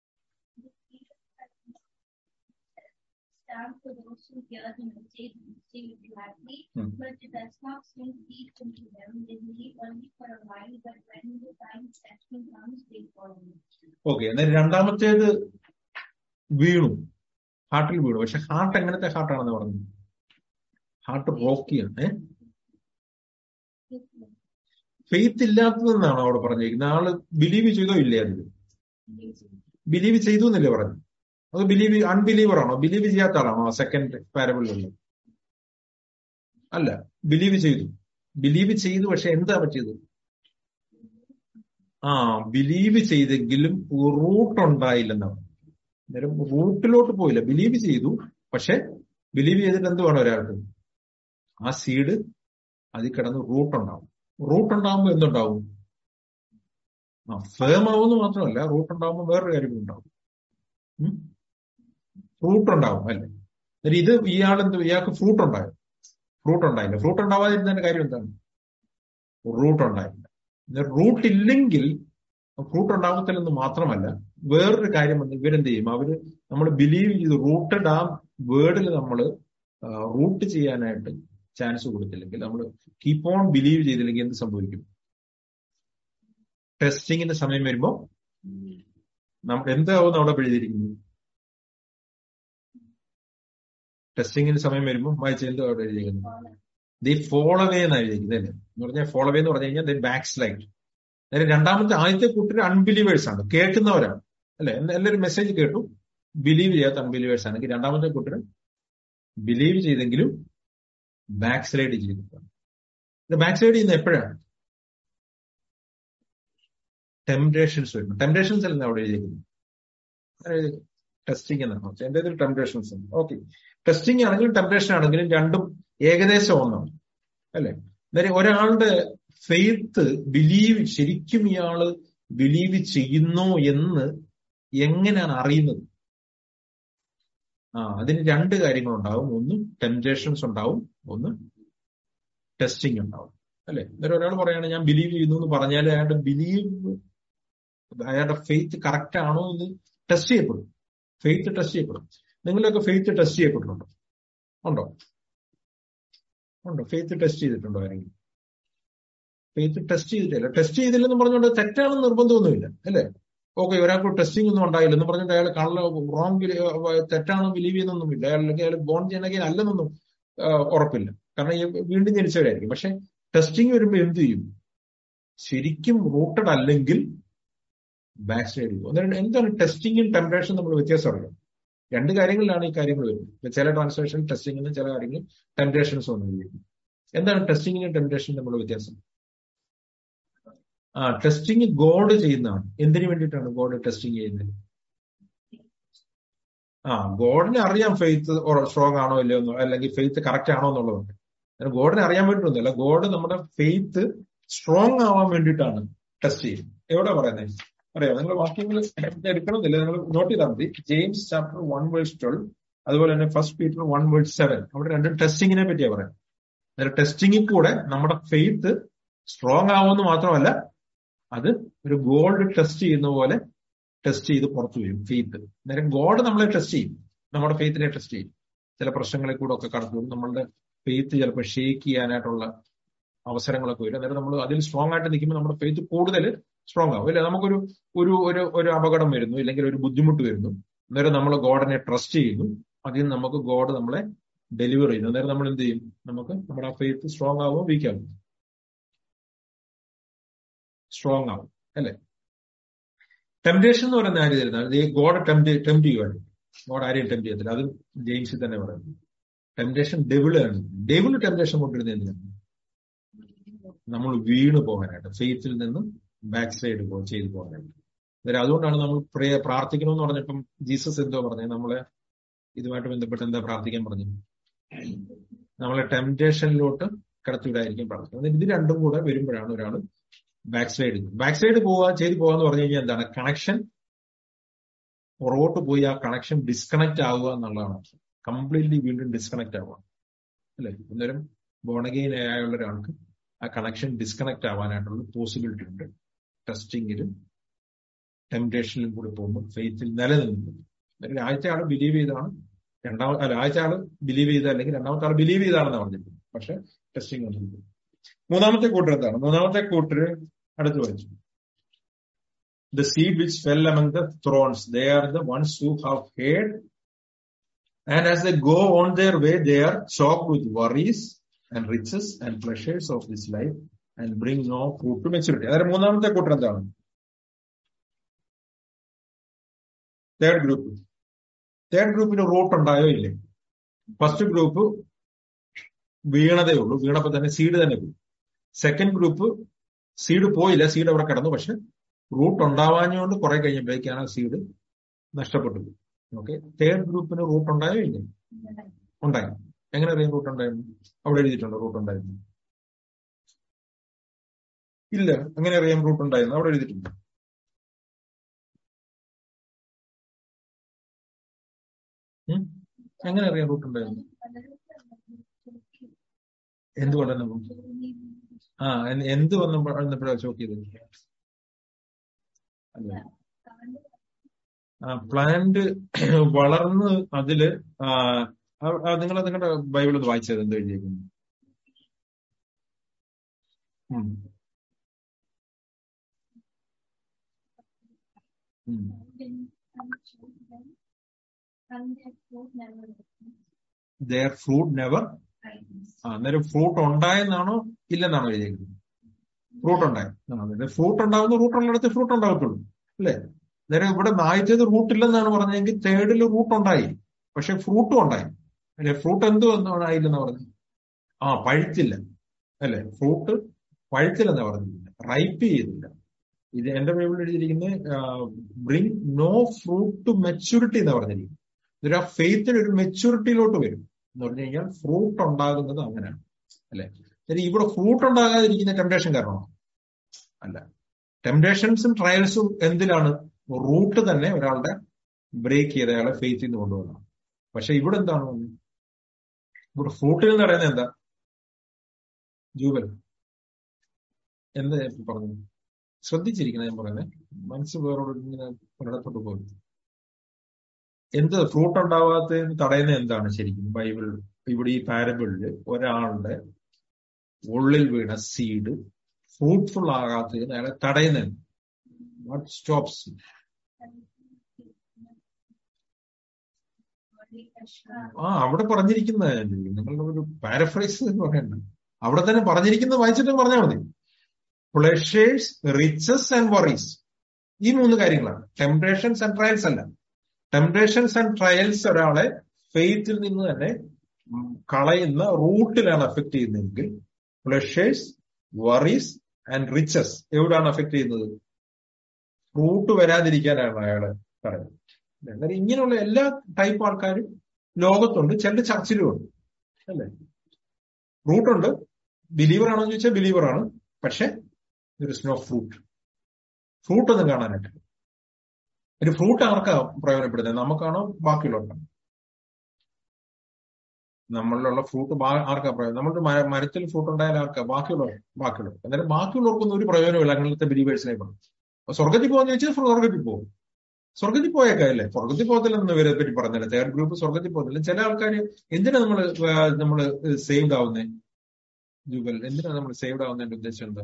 stand for those who hear him and say receive it gladly, Hmm. but it does not sink deep into them. They believe only for a while, but when the time of testing comes, they fall in. Okay എന്നാൽ രണ്ടാമത്തേത് വീണു ഹാർട്ടിൽ വീണു പക്ഷെ heart എങ്ങനത്തെ ഹാർട്ടാണെന്ന് പറഞ്ഞു heart റോക്കിയാണ് ഏ faith ഇല്ലാത്തതെന്നാണ് അവിടെ പറഞ്ഞിരിക്കുന്നത് ആള് ബിലീവ് ചെയ്തോ ഇല്ലേ അതിൽ ബിലീവ് ചെയ്തു എന്നല്ലേ പറഞ്ഞു അത് ബിലീവ് അൺബിലീവർ ആണോ ബിലീവ് ചെയ്യാത്ത ആളാണോ സെക്കൻഡ് പാരബിളിലുള്ള അല്ല ബിലീവ് ചെയ്തു ബിലീവ് ചെയ്തു പക്ഷെ എന്താ പറ്റിയത് ആ ബിലീവ് ചെയ്തെങ്കിലും റൂട്ട് ഉണ്ടായില്ലെന്നാണ് അന്നേരം റൂട്ടിലോട്ട് പോയില്ല ബിലീവ് ചെയ്തു പക്ഷെ ബിലീവ് ചെയ്തിട്ട് എന്ത് വേണം ഒരാൾക്ക് ആ സീഡ് അതിൽ കിടന്ന് റൂട്ട് ഉണ്ടാവും റൂട്ട് ഉണ്ടാവുമ്പോൾ എന്തുണ്ടാവും ആ ഫേം ആവുമെന്ന് മാത്രമല്ല റൂട്ട് ഉണ്ടാവുമ്പോൾ വേറൊരു കാര്യം ഉണ്ടാവും ഫ്രൂട്ട് ഉണ്ടാവും അല്ലേ എന്നിട്ട് ഇത് ഇയാൾ എന്ത് ഇയാൾക്ക് ഫ്രൂട്ട് ഉണ്ടായോ ഫ്രൂട്ട് ഉണ്ടായില്ല ഫ്രൂട്ട് ഉണ്ടാവാതിരുന്നതിന്റെ കാര്യം എന്താണ് റൂട്ട് ഉണ്ടായില്ല റൂട്ട് ഇല്ലെങ്കിൽ ഫ്രൂട്ട് ഉണ്ടാകത്തില്ലെന്ന് മാത്രമല്ല വേറൊരു കാര്യം വന്ന് ഇവരെന്ത് ചെയ്യും അവര് നമ്മൾ ബിലീവ് ചെയ്ത് റൂട്ടഡ് ആ വേർഡിൽ നമ്മൾ റൂട്ട് ചെയ്യാനായിട്ട് ചാൻസ് കൊടുത്തില്ലെങ്കിൽ നമ്മൾ കീപ്പ് ഓൺ ബിലീവ് ചെയ്തില്ലെങ്കിൽ എന്ത് സംഭവിക്കും ടെസ്റ്റിങ്ങിന്റെ സമയം വരുമ്പോ നമ്മൾ എന്താവും അവിടെ എഴുതിയിരിക്കുന്നത് ടെസ്റ്റിങ്ങിന് സമയം വരുമ്പോൾ വായിച്ച എന്തോ അവിടെ എഴുതിയിരിക്കുന്നത് ദി ഫോളോ വേ എന്നാണ് എഴുതിയിരിക്കുന്നത് അല്ലേ എന്ന് പറഞ്ഞാൽ ഫോളോ വേ എന്ന് പറഞ്ഞു കഴിഞ്ഞാൽ ദി ബാക്ക് സ്ലൈഡ് അതായത് രണ്ടാമത്തെ ആദ്യത്തെ കൂട്ടർ അൺബിലീവേഴ്സ് ആണ് കേൾക്കുന്നവരാണ് അല്ലെ എല്ലാവരും മെസ്സേജ് കേട്ടു ബിലീവ് ചെയ്യാത്ത അൺബിലീവേഴ്സ് ആണെങ്കിൽ രണ്ടാമത്തെ കൂട്ടർ ബിലീവ് ചെയ്തെങ്കിലും ബാക്ക് സ്ലൈഡ് ചെയ്തിട്ടാണ് ബാക്ക് സൈഡ് ചെയ്യുന്ന എപ്പോഴാണ് ടെംപ്ടേഷൻസ് വരുന്നു ടെംപ്ടേഷൻസ് അല്ല അവിടെ എഴുതിയിരിക്കുന്നത് ടെസ്റ്റിംഗ് എന്നാണ് എന്റെ ഇതിൽ ടെംപ്ടേഷൻസ് ഉണ്ട് ഓക്കെ ടെസ്റ്റിംഗ് ആണെങ്കിലും ടെംപ്ടേഷൻ ആണെങ്കിലും രണ്ടും ഏകദേശം ഒന്നാണ് അല്ലെ അന്നേരം ഒരാളുടെ ഫെയ്ത്ത് ബിലീവ് ശരിക്കും ഇയാള് ബിലീവ് ചെയ്യുന്നു എന്ന് എങ്ങനെയാണ് അറിയുന്നത് ആ അതിന് രണ്ട് കാര്യങ്ങളുണ്ടാവും ഒന്ന് ടെംപ്ടേഷൻസ് ഉണ്ടാവും ഒന്ന് ടെസ്റ്റിംഗ് ഉണ്ടാവും അല്ലെ അന്നേരം ഒരാൾ പറയാണ് ഞാൻ ബിലീവ് ചെയ്യുന്നു എന്ന് പറഞ്ഞാൽ അയാളുടെ ബിലീവ് അയാളുടെ ഫെയ്ത്ത് കറക്റ്റ് ആണോ എന്ന് ടെസ്റ്റ് ചെയ്യപ്പെടും ഫെയ്ത്ത് ടെസ്റ്റ് ചെയ്യപ്പെടും നിങ്ങളൊക്കെ ഫെയ്ത്ത് ടെസ്റ്റ് ചെയ്യപ്പെട്ടിട്ടുണ്ടോ ഉണ്ടോ ഉണ്ടോ ഫെയ്ത്ത് ടെസ്റ്റ് ചെയ്തിട്ടുണ്ടോ ആരെങ്കിലും ഫെയ്ത്ത് ടെസ്റ്റ് ചെയ്തിട്ടില്ല ടെസ്റ്റ് ചെയ്തില്ലെന്ന് പറഞ്ഞുകൊണ്ട് തെറ്റാണെന്ന് നിർബന്ധമൊന്നുമില്ല അല്ലേ ഓക്കെ ഒരാൾക്ക് ടെസ്റ്റിംഗ് ഒന്നും ഉണ്ടായില്ല എന്ന് പറഞ്ഞിട്ട് അയാൾ കള്ള റോങ് തെറ്റാണെന്ന് ബിലീവ് ചെയ്യുന്നൊന്നുമില്ല അയാൾ അല്ലെങ്കിൽ അയാൾ ബോൺ ചെയ്യണമെങ്കിൽ അല്ലെന്നൊന്നും ഉറപ്പില്ല കാരണം വീണ്ടും ജനിച്ചവരായിരിക്കും പക്ഷെ ടെസ്റ്റിംഗ് വരുമ്പോൾ എന്ത് ചെയ്യും ശരിക്കും റൂട്ടഡ് അല്ലെങ്കിൽ ബാക്ക് സൈഡ് ചെയ്യും അന്നേരം എന്താണ് ടെസ്റ്റിംഗും ടെമ്പറേഷൻ നമ്മൾ വ്യത്യാസം അറിയാം രണ്ട് കാര്യങ്ങളിലാണ് ഈ കാര്യങ്ങൾ വരുന്നത് ചില ട്രാൻസ്ലേഷൻ ടെസ്റ്റിംഗിനും ചില കാര്യങ്ങൾ ടെംപ്ടേഷൻസ് വന്നിരിക്കും എന്താണ് ടെസ്റ്റിംഗിനും ടെംപ്ടേഷനും തമ്മിലുള്ള വ്യത്യാസം ആ ടെസ്റ്റിംഗ് ഗോഡ് ചെയ്യുന്നതാണ് എന്തിനു വേണ്ടിയിട്ടാണ് ഗോഡ് ടെസ്റ്റിംഗ് ചെയ്യുന്നത് ആ ഗോഡിനെ അറിയാം ഫെയ്ത്ത് സ്ട്രോങ് ആണോ ഇല്ലയോ എന്നോ അല്ലെങ്കിൽ ഫെയ്ത്ത് കറക്റ്റ് ആണോ എന്നുള്ളതുണ്ട് ഗോഡിനെ അറിയാൻ വേണ്ടിയിട്ടൊന്നുമല്ല ഗോഡ് നമ്മുടെ ഫെയ്ത്ത് സ്ട്രോങ് ആവാൻ വേണ്ടിയിട്ടാണ് ടെസ്റ്റ് ചെയ്യുന്നത് എവിടെ പറയുന്നത് അറിയാം നിങ്ങൾ വാക്യങ്ങൾ എടുക്കണമെന്നില്ല നിങ്ങൾ നോട്ട് ചെയ്താൽ മതി James chapter one verse twelve അതുപോലെ തന്നെ first Peter one verse seven അവിടെ രണ്ടും ടെസ്റ്റിങ്ങിനെ പറ്റിയാ പറയാം അന്നേരം ടെസ്റ്റിങ്ങിൽ കൂടെ നമ്മുടെ ഫെയ്ത്ത് സ്ട്രോങ് ആവുമെന്ന് മാത്രമല്ല അത് ഒരു ഗോൾഡ് ടെസ്റ്റ് ചെയ്യുന്ന പോലെ ടെസ്റ്റ് ചെയ്ത് പുറത്തു വരും ഫെയ്ത്ത് അന്നേരം ഗോഡ് നമ്മളെ ടെസ്റ്റ് ചെയ്യും നമ്മുടെ ഫെയ്ത്തിനെ ടെസ്റ്റ് ചെയ്യും ചില പ്രശ്നങ്ങളിൽ കൂടെ ഒക്കെ കടന്നു വരും നമ്മളുടെ ഫെയ്ത്ത് ചിലപ്പോൾ ഷേക്ക് ചെയ്യാനായിട്ടുള്ള അവസരങ്ങളൊക്കെ വരും അന്നേരം നമ്മൾ അതിൽ സ്ട്രോങ് ആയിട്ട് നിൽക്കുമ്പോൾ നമ്മുടെ ഫെയ്ത്ത് കൂടുതൽ സ്ട്രോങ് ആവും അല്ലെ നമുക്കൊരു ഒരു ഒരു ഒരു അപകടം വരുന്നു ഇല്ലെങ്കിൽ ഒരു ബുദ്ധിമുട്ട് വരുന്നു അന്നേരം നമ്മൾ ഗോഡിനെ ട്രസ്റ്റ് ചെയ്യുന്നു അതിൽ നിന്ന് നമുക്ക് ഗോഡ് നമ്മളെ ഡെലിവർ ചെയ്യുന്നു അന്നേരം നമ്മൾ എന്ത് ചെയ്യും നമുക്ക് നമ്മുടെ ആ ഫെയ്ത്ത് സ്ട്രോങ് ആവുമോ വീക്ക് ആവും സ്ട്രോങ് ആവും അല്ലെ ടെംപ്ടേഷൻ എന്ന് പറയുന്ന ആര് തരുന്നത് ഈ ഗോഡ് ടെംപ്റ്റ് ടെംപ്റ്റ് ചെയ്യുവാണ് ഗോഡ് ആരെയും ടെംപ്റ്റ് ചെയ്യത്തില്ല അത് ജെയിംസിൽ തന്നെ പറയുന്നു ടെംപ്ടേഷൻ ഡെവിളാണ് ഡെവിൾ ടെംപ്ടേഷൻ കൊണ്ടിരുന്നത് എന്തിനാണ് നമ്മൾ വീണ് പോകാനായിട്ട് ഫെയ്ത്തിൽ നിന്ന് ബാക്ക് സൈഡ് ചെയ്തു പോകാനായിട്ട് അന്നേരം അതുകൊണ്ടാണ് നമ്മൾ പ്രേ പ്രാർത്ഥിക്കണമെന്ന് പറഞ്ഞപ്പം ജീസസ് എന്തോ പറഞ്ഞത് നമ്മളെ ഇതുമായിട്ട് ബന്ധപ്പെട്ട് എന്താ പ്രാർത്ഥിക്കാൻ പറഞ്ഞു നമ്മളെ ടെംപ്ടേഷനിലോട്ട് കടത്തിവിടായിരിക്കും പ്രാർത്ഥിക്കുന്നത് ഇത് രണ്ടും കൂടെ വരുമ്പോഴാണ് ഒരാൾ ബാക്ക് സൈഡ് ബാക്ക് സൈഡ് പോവുക ചെയ്തു പോകാന്ന് പറഞ്ഞു കഴിഞ്ഞാൽ എന്താണ് കണക്ഷൻ പുറകോട്ട് പോയി ആ കണക്ഷൻ ഡിസ്കണക്ട് ആവുക എന്നുള്ളതാണ് കംപ്ലീറ്റ്ലി വീണ്ടും ഡിസ്കണക്ട് ആവുക അല്ലെ അന്നേരം ബോണഗെയിൻ ആയുള്ള ഒരാൾക്ക് ആ കണക്ഷൻ ഡിസ്കണക്ട് ആവാനായിട്ടുള്ള പോസിബിലിറ്റി ഉണ്ട് ടെസ്റ്റിങ്ങിലും ടെംപ്ടേഷനിലും കൂടി പോകുമ്പോൾ ഫെയ്ത്തിൽ നിലനിൽക്കുന്നു ആദ്യത്തെ ആള് ബിലീവ് ചെയ്താണ് രണ്ടാമത്തെ അല്ല ആദ്യത്തെ ആള് ബിലീവ് ചെയ്ത അല്ലെങ്കിൽ രണ്ടാമത്തെ ആൾ ബിലീവ് ചെയ്താണെന്ന് പറഞ്ഞിരിക്കുന്നത് പക്ഷെ ടെസ്റ്റിംഗ് ഒന്നും മൂന്നാമത്തെ കൂട്ടർ എന്താണ് മൂന്നാമത്തെ കൂട്ടർ അടുത്ത് വായിച്ചു the seed which fell among the thorns they are the ones who have heard and as the go on their way they are choke with worries and riches and pleasures of this life and bring no fruit to maturity അതായത് മൂന്നാമത്തെ കൂട്ടർ എന്താണ് third group third ഗ്രൂപ്പിന് root ഉണ്ടായോ ഇല്ലേ first group വീണതേ ഉള്ളൂ വീണപ്പോ തന്നെ seed തന്നെ പോയി സെക്കൻഡ് ഗ്രൂപ്പ് സീഡ് പോയില്ല സീഡ് അവിടെ കിടന്നു പക്ഷെ റൂട്ട് ഉണ്ടാവാഞ്ഞുകൊണ്ട് കുറെ കഴിഞ്ഞപ്പോഴേക്കാണ് സീഡ് നഷ്ടപ്പെട്ടു ഓക്കെ തേർഡ് ഗ്രൂപ്പിന് റൂട്ട് ഉണ്ടായോ ഇല്ലേ ഉണ്ടായി എങ്ങനെ അറിയാം റൂട്ട് ഉണ്ടായിരുന്നു അവിടെ എഴുതിയിട്ടുണ്ടോ റൂട്ട് ഉണ്ടായിരുന്നു ഇല്ല എങ്ങനെ അറിയാം റൂട്ട് ഉണ്ടായിരുന്നു അവിടെ എഴുതിയിട്ടുണ്ട് ഉം? എങ്ങനെ അറിയാം റൂട്ട് ഉണ്ടായിരുന്നു എന്തുകൊണ്ടാണ് ആ എന്ത് എന്ത് വന്നപ്പോ വന്നപ്പോഴാണ് ചോക്ക് ചെയ്തത് അല്ല ആ പ്ലാന്റ് വളർന്ന് അതില് നിങ്ങൾ നിങ്ങളുടെ ബൈബിൾ ഒന്ന് വായിച്ചത് എന്ത് എഴുതിയിരിക്കുന്നു ഉം. ഉം. their fruit never ആ അന്നേരം ഫ്രൂട്ട് ഉണ്ടായെന്നാണോ ഇല്ലെന്നാണോ എഴുതിയിരിക്കുന്നത് ഫ്രൂട്ട് ഉണ്ടായി അതായത് ഫ്രൂട്ട് ഉണ്ടാവുന്ന റൂട്ട് ഉള്ളിടത്ത് ഫ്രൂട്ട് ഉണ്ടാകത്തുള്ളൂ അല്ലേ അന്നേരം ഇവിടെ വായിച്ചത് റൂട്ട് ഇല്ലെന്നാണ് പറഞ്ഞെങ്കിൽ തേർഡിൽ റൂട്ട് ഉണ്ടായി പക്ഷെ ഫ്രൂട്ടും ഉണ്ടായി അല്ലെ ഫ്രൂട്ട് എന്തോ ആയില്ലെന്നാ പറഞ്ഞത് ആ പഴുത്തില്ല അല്ലെ ഫ്രൂട്ട് പഴുത്തില്ലെന്നാ പറഞ്ഞില്ല റൈപ്പ് ചെയ്തില്ല ഇത് എന്റെ ബൈബിളിൽ എഴുതിയിരിക്കുന്നത് bring no fruit to maturity എന്നാ പറഞ്ഞിരിക്കുന്നത് ഇതൊരു ആ ഫെയ്ത്തിന് ഒരു മെച്യൂരിറ്റിയിലോട്ട് വരും എന്ന് പറഞ്ഞു കഴിഞ്ഞാൽ ഫ്രൂട്ട് ഉണ്ടാകുന്നത് അങ്ങനെയാണ് അല്ലെ ശരി ഇവിടെ ഫ്രൂട്ട് ഉണ്ടാകാതിരിക്കുന്ന ടെംപ്ടേഷൻ കാരണമാണോ അല്ല ടെംപ്ടേഷൻസും ട്രയൽസും എന്തിലാണ് റൂട്ട് തന്നെ ഒരാളുടെ ബ്രേക്ക് ചെയ്ത് അയാളെ ഫെയ്ത്തിൽ നിന്ന് കൊണ്ടുപോകണം പക്ഷെ ഇവിടെ എന്താണ് വന്നത്? ഇവിടെ ഫ്രൂട്ടിൽ എന്ന് പറയുന്നത് എന്താ ജൂബൽ എന്താ ഞാൻ ഇപ്പൊ പറഞ്ഞത് ശ്രദ്ധിച്ചിരിക്കണം ഞാൻ പറയുന്നത് മനസ്സ് വേറോട് ഇങ്ങനെ ഒരിടത്തോട്ട് പോകും എന്ത് ഫ്രൂട്ട് ഉണ്ടാവാത്തതിന് തടയുന്നത് എന്താണ് ശരിക്കും ബൈബിൾ ഇവിടെ ഈ പാരബിളില് ഒരാളുടെ ഉള്ളിൽ വീണ സീഡ് ഫ്രൂട്ട്ഫുൾ ആകാത്തതിന് അയാളെ തടയുന്നത് വാട്ട് സ്റ്റോപ്സ് ആ അവിടെ പറഞ്ഞിരിക്കുന്ന നിങ്ങളുടെ ഒരു പാരഫ്രൈസ് എന്ന് പറയണ്ട അവിടെ തന്നെ പറഞ്ഞിരിക്കുന്നത് വായിച്ചിട്ട് പറഞ്ഞാൽ മതി പ്ലഷേഴ്സ് റിച്ചസ് ആൻഡ് വറീസ് ഈ മൂന്ന് കാര്യങ്ങളാണ് ടെംപ്ടേഷൻസ് ആൻഡ് ട്രയൽസ് അല്ല ടെംപ്ടേഷൻസ് ആൻഡ് ട്രയൽസ് ഒരാളെ ഫെയ്ത്തിൽ നിന്ന് തന്നെ കളയുന്ന റൂട്ടിലാണ് അഫക്ട് ചെയ്യുന്നതെങ്കിൽ പ്ലഷേഴ്സ് വറീസ് ആൻഡ് റിച്ചസ് എവിടാണ് അഫക്ട് ചെയ്യുന്നത് റൂട്ട് വരാതിരിക്കാനാണ് അയാള് പറയുന്നത് എന്നാൽ ഇങ്ങനെയുള്ള എല്ലാ ടൈപ്പ് ആൾക്കാരും ലോകത്തുണ്ട് ചില ചർച്ചിലും ഉണ്ട് അല്ലേ റൂട്ടുണ്ട് ബിലീവർ ആണോ എന്ന് ചോദിച്ചാൽ ബിലീവർ ആണ് പക്ഷെ ഒരു സ്നോ ഫ്രൂട്ട് ഫ്രൂട്ട് ഒന്നും കാണാനായിട്ട് ഒരു ഫ്രൂട്ട് ആർക്കാ പ്രയോജനപ്പെടുന്നത് നമുക്കാണോ ബാക്കിയുള്ളവർക്കാണോ നമ്മളിലുള്ള ഫ്രൂട്ട് ആർക്കാ പ്രയോജനം നമ്മളുടെ മരത്തിൽ ഫ്രൂട്ട് ഉണ്ടായാൽ ആർക്കാ ബാക്കിയുള്ളവർ ബാക്കിയുള്ളവർ എന്നാലും ബാക്കിയുള്ളവർക്കൊന്നും ഒരു പ്രയോജനമില്ല അങ്ങനത്തെ ബിലീവേഴ്സിനെ പറഞ്ഞു അപ്പൊ സ്വർഗത്തിൽ പോകുന്ന ചോദിച്ചാൽ സ്വർഗത്തിൽ പോകും സ്വർഗത്തിൽ പോയേക്കല്ലേ സ്വർഗത്തിൽ പോകത്തില്ലെന്ന് ഇവരെ പറ്റി പറഞ്ഞില്ല തേർഡ് ഗ്രൂപ്പ് സ്വർഗത്തിൽ പോകുന്നില്ല ചില ആൾക്കാർ എന്തിനാ നമ്മൾ നമ്മൾ സേവ്ഡ് ആവുന്നേ ജുഗൽ എന്തിനാ നമ്മൾ സേവ്ഡ് ആവുന്നതിന്റെ ഉദ്ദേശം എന്താ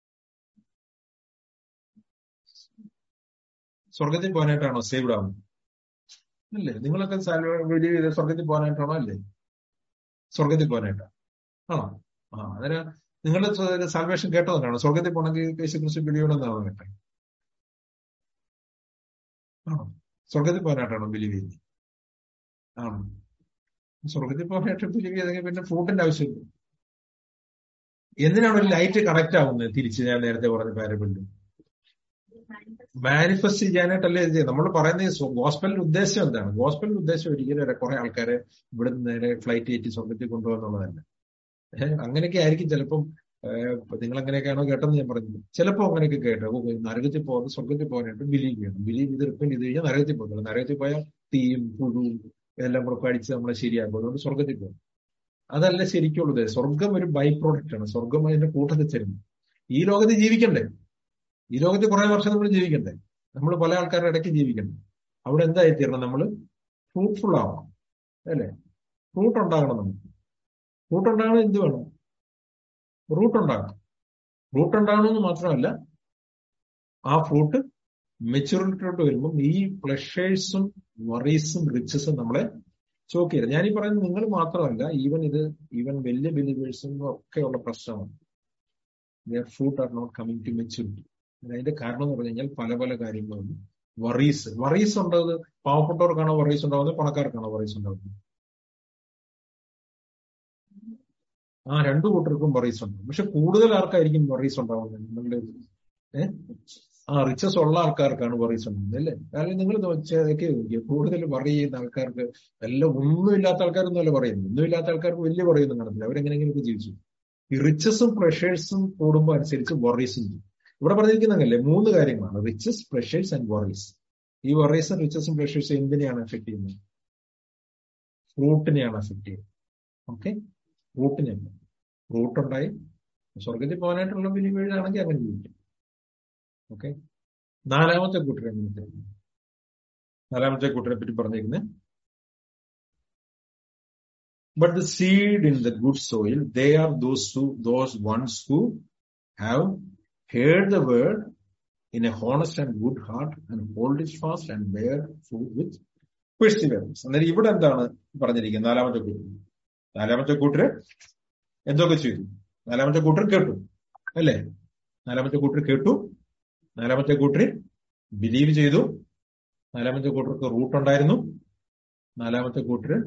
സ്വർഗത്തിൽ പോകാനായിട്ടാണോ സേവ്ഡ് ആവുന്നത് അല്ലേ നിങ്ങളൊക്കെ ബിലീവ് ചെയ്ത് സ്വർഗത്തിൽ പോകാനായിട്ടാണോ അല്ലേ സ്വർഗത്തിൽ പോകാനായിട്ടാണ് ആണോ ആ അന്നേരം നിങ്ങളുടെ സാൽവേഷൻ കേട്ടതുകൊണ്ടാണോ സ്വർഗത്തിൽ പോകണമെങ്കിൽ യേശു ക്രിസ്തു ബിലീവണമെന്നാണോ കേട്ടെ ആണോ സ്വർഗത്തിൽ പോകാനായിട്ടാണോ ബിലീവ് ചെയ്യുന്നത് ആണോ സ്വർഗത്തിൽ പോകാനായിട്ട് ബിലീവ് ചെയ്തെങ്കിൽ പിന്നെ ഫ്രൂട്ടിന്റെ ആവശ്യമില്ല എന്തിനാണ് ഒരു ലൈറ്റ് കണക്ട് ആവുന്നത് തിരിച്ച് ഞാൻ നേരത്തെ പറഞ്ഞ പാരബിളിൽ മാനിഫെസ്റ്റ് ചെയ്യാനായിട്ടല്ലേ ഇത് നമ്മൾ പറയുന്നത് ഗോസ്പലിന്റെ ഉദ്ദേശം എന്താണ് ഗോസ്പലിന്റെ ഉദ്ദേശം ഒരിക്കലും കുറെ ആൾക്കാരെ ഇവിടെ നിന്ന് നേരെ ഫ്ലൈറ്റ് കയറ്റി സ്വർഗത്തിൽ കൊണ്ടുപോകുന്നുള്ളതല്ല ഏഹ് അങ്ങനെയൊക്കെ ആയിരിക്കും ചിലപ്പം നിങ്ങൾ അങ്ങനെയൊക്കെയാണോ കേട്ടെന്ന് ഞാൻ പറഞ്ഞത് ചിലപ്പോൾ അങ്ങനെയൊക്കെ കേട്ടോ ഓ നരകത്തിൽ പോകുന്നത് സ്വർഗത്തിൽ പോകാനായിട്ട് ബിലീവ് ചെയ്യണം ബിലീവ് ചെയ്ത് റിപ്പൻഡ് ചെയ്ത് കഴിഞ്ഞാൽ നരകത്തിൽ പോകുന്നത് നരകത്തിൽ പോയാൽ തീയും പുഴുവും എല്ലാം കൂടെ പഠിച്ച് നമ്മളെ ശരിയാക്കും അതുകൊണ്ട് സ്വർഗത്തിൽ പോകും അതല്ല ശരിക്കുള്ളത് സ്വർഗം ഒരു ബൈ പ്രോഡക്റ്റ് ആണ് സ്വർഗം അതിന്റെ കൂട്ടത്തിൽ തരുന്നു ഈ ലോകത്ത് ജീവിക്കണ്ടേ ഈ ലോകത്ത് കുറെ വർഷം നമ്മൾ ജീവിക്കണ്ടേ നമ്മൾ പല ആൾക്കാരുടെ ഇടയ്ക്ക് ജീവിക്കണ്ടേ അവിടെ എന്തായി തീരണം നമ്മൾ ഫ്രൂട്ട്ഫുൾ ആവണം അല്ലേ ഫ്രൂട്ട് ഉണ്ടാകണം നമുക്ക് ഫ്രൂട്ട് ഉണ്ടാകണം എന്ത് വേണം റൂട്ട് ഉണ്ടാകണം റൂട്ട് ഉണ്ടാകണമെന്ന് മാത്രമല്ല ആ ഫ്രൂട്ട് മെച്യൂരിറ്റിയോട്ട് വരുമ്പോൾ ഈ പ്ലഷേഴ്സും വറീസും റിച്ചസും നമ്മളെ ചോക്ക് ചെയ്യരുത് ഞാനീ പറയുന്നത് നിങ്ങൾ മാത്രമല്ല ഈവൻ ഇത് ഈവൻ വലിയ ബിലീവേഴ്സും ഒക്കെയുള്ള പ്രശ്നമാണ് their fruit are not coming to maturity അതിന്റെ കാരണം എന്ന് പറഞ്ഞു കഴിഞ്ഞാൽ പല പല കാര്യങ്ങളുണ്ട് വറീസ് വറീസ് ഉണ്ടത് പാവപ്പെട്ടവർക്കാണോ വറീസ് ഉണ്ടാവുന്നത് പണക്കാർക്കാണോ വറീസ് ഉണ്ടാവുന്നത് ആ രണ്ടു കൂട്ടർക്കും വറീസ് ഉണ്ട് പക്ഷെ കൂടുതൽ ആർക്കായിരിക്കും വറീസ് ഉണ്ടാവുന്നത് നിങ്ങളുടെ ഏഹ് ആ റിച്ചസ് ഉള്ള ആൾക്കാർക്കാണ് വറീസ് ഉണ്ടാവുന്നത് അല്ലേ കാരണം നിങ്ങൾ നോക്കിയാൽ കൂടുതൽ വറി ചെയ്യുന്ന ആൾക്കാർക്ക് എല്ലാം ഒന്നും ഇല്ലാത്ത ആൾക്കാരൊന്നുമല്ല പറയുന്നത് ഒന്നും ഇല്ലാത്ത ആൾക്കാർക്ക് വലിയ പറയുന്നു കാണത്തില്ല അവരെങ്ങനെയെങ്കിലും ജീവിച്ചു ഈ റിച്ചസും പ്രഷേഴ്സും കൂടുമ്പോൾ അനുസരിച്ച് വറീസും ചെയ്യും ഇവിടെ പറഞ്ഞിരിക്കുന്നതല്ലേ മൂന്ന് കാര്യങ്ങളാണ് റിച്ചസ് പ്രഷേഴ്സ് ആൻഡ് വറീസ് ഈ വറീസും റിച്ചസും പ്രഷേഴ്സും എന്തിനെയാണ് എഫക്ട് ചെയ്യുന്നത് ഫ്രൂട്ടിനെയാണ് എഫക്ട് ചെയ്യുന്നത് ഓക്കെ ഫ്രൂട്ടിനെയാണ് ഫ്രൂട്ട് ഉണ്ടായി സ്വർഗത്തിൽ പോകാനായിട്ടുള്ള ബിലീവേഴ്സാണെങ്കിൽ അങ്ങനെ ജീവിക്കും ഓക്കെ നാലാമത്തെ കൂട്ടർ എങ്ങനത്തെ നാലാമത്തെ കൂട്ടരെ പറ്റി പറഞ്ഞിരിക്കുന്നത് But the seed in the good soil, they are those who, those ones who have heard the word in a honest and good heart and hold it fast and bear fruit with perseverance. അന്നേരം ഇവിടെ എന്താണ് പറഞ്ഞിരിക്കുന്നത് നാലാമത്തെ കൂട്ടർ നാലാമത്തെ കൂട്ടര് എന്തൊക്കെ ചെയ്തു നാലാമത്തെ കൂട്ടർ കേട്ടു അല്ലേ നാലാമത്തെ കൂട്ടർ കേട്ടു നാലാമത്തെ കൂട്ടർ ബിലീവ് ചെയ്തു നാലാമത്തെ കൂട്ടർക്ക് റൂട്ട് ഉണ്ടായിരുന്നു നാലാമത്തെ കൂട്ടര്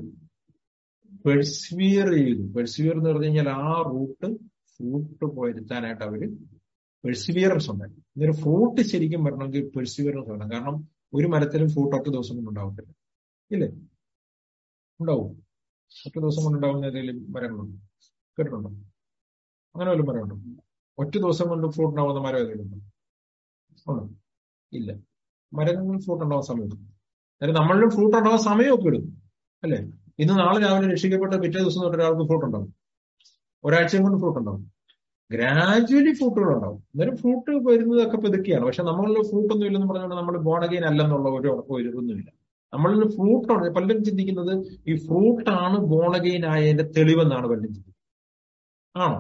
പെർസ്വിയർ ചെയ്തു പെർസ്വിയർ എന്ന് പറഞ്ഞു കഴിഞ്ഞാൽ ആ റൂട്ട് ഫ്രൂട്ട് വരുത്താനായിട്ട് അവര് പെർസിവിയറൻസ് ഉണ്ടായി ഇന്നൊരു ഫ്രൂട്ട് ശരിക്കും വരണമെങ്കിൽ പെർസിവിയറൻസ് വേണം കാരണം ഒരു മരത്തിലും ഫ്രൂട്ട് ഒറ്റ ദിവസം കൊണ്ട് ഉണ്ടാവത്തില്ല ഇല്ലേ ഉണ്ടാവും ഒറ്റ ദിവസം കൊണ്ട് ഉണ്ടാവുന്ന ഏതെങ്കിലും മരങ്ങളുണ്ടോ കേട്ടിട്ടുണ്ടോ അങ്ങനെ വല്ലതും മരമുണ്ടോ ഒറ്റ ദിവസം കൊണ്ട് ഫ്രൂട്ട് ഉണ്ടാവുന്ന മരം ഏതെങ്കിലും ഉണ്ടോ ഉണ്ടോ ഇല്ല മരങ്ങളിൽ ഫ്രൂട്ട് ഉണ്ടാവാൻ സമയം എടുക്കും അതായത് നമ്മളിലും ഫ്രൂട്ട് ഉണ്ടാവാൻ സമയമൊക്കെ എടുക്കും അല്ലേ ഇന്ന് നാളെ രാവിലെ രക്ഷിക്കപ്പെട്ട പിറ്റേ ദിവസം തൊട്ട് ഒരാൾക്ക് ഫ്രൂട്ട് ഉണ്ടാവും ഒരാഴ്ചയും കൊണ്ട് ഫ്രൂട്ട് ഉണ്ടാവും ഗ്രാജുവലി ഫ്രൂട്ടുകൾ ഉണ്ടാവും അന്നേരം ഫ്രൂട്ട് വരുന്നതൊക്കെ പെതുക്കിയാണ് പക്ഷെ നമ്മളിൽ ഫ്രൂട്ട് ഒന്നും ഇല്ലെന്ന് പറഞ്ഞുകൊണ്ട് നമ്മൾ ബോണഗെയിൻ അല്ലെന്നുള്ള ഒരു ഉറപ്പ് ഒന്നുമില്ല നമ്മളിൽ ഫ്രൂട്ട് ഉണ്ട് പലരും ചിന്തിക്കുന്നത് ഈ ഫ്രൂട്ട് ആണ് ബോണഗെയിൻ ആയതിന്റെ തെളിവെന്നാണ് പലരും ചിന്തിക്കുന്നത് ആണോ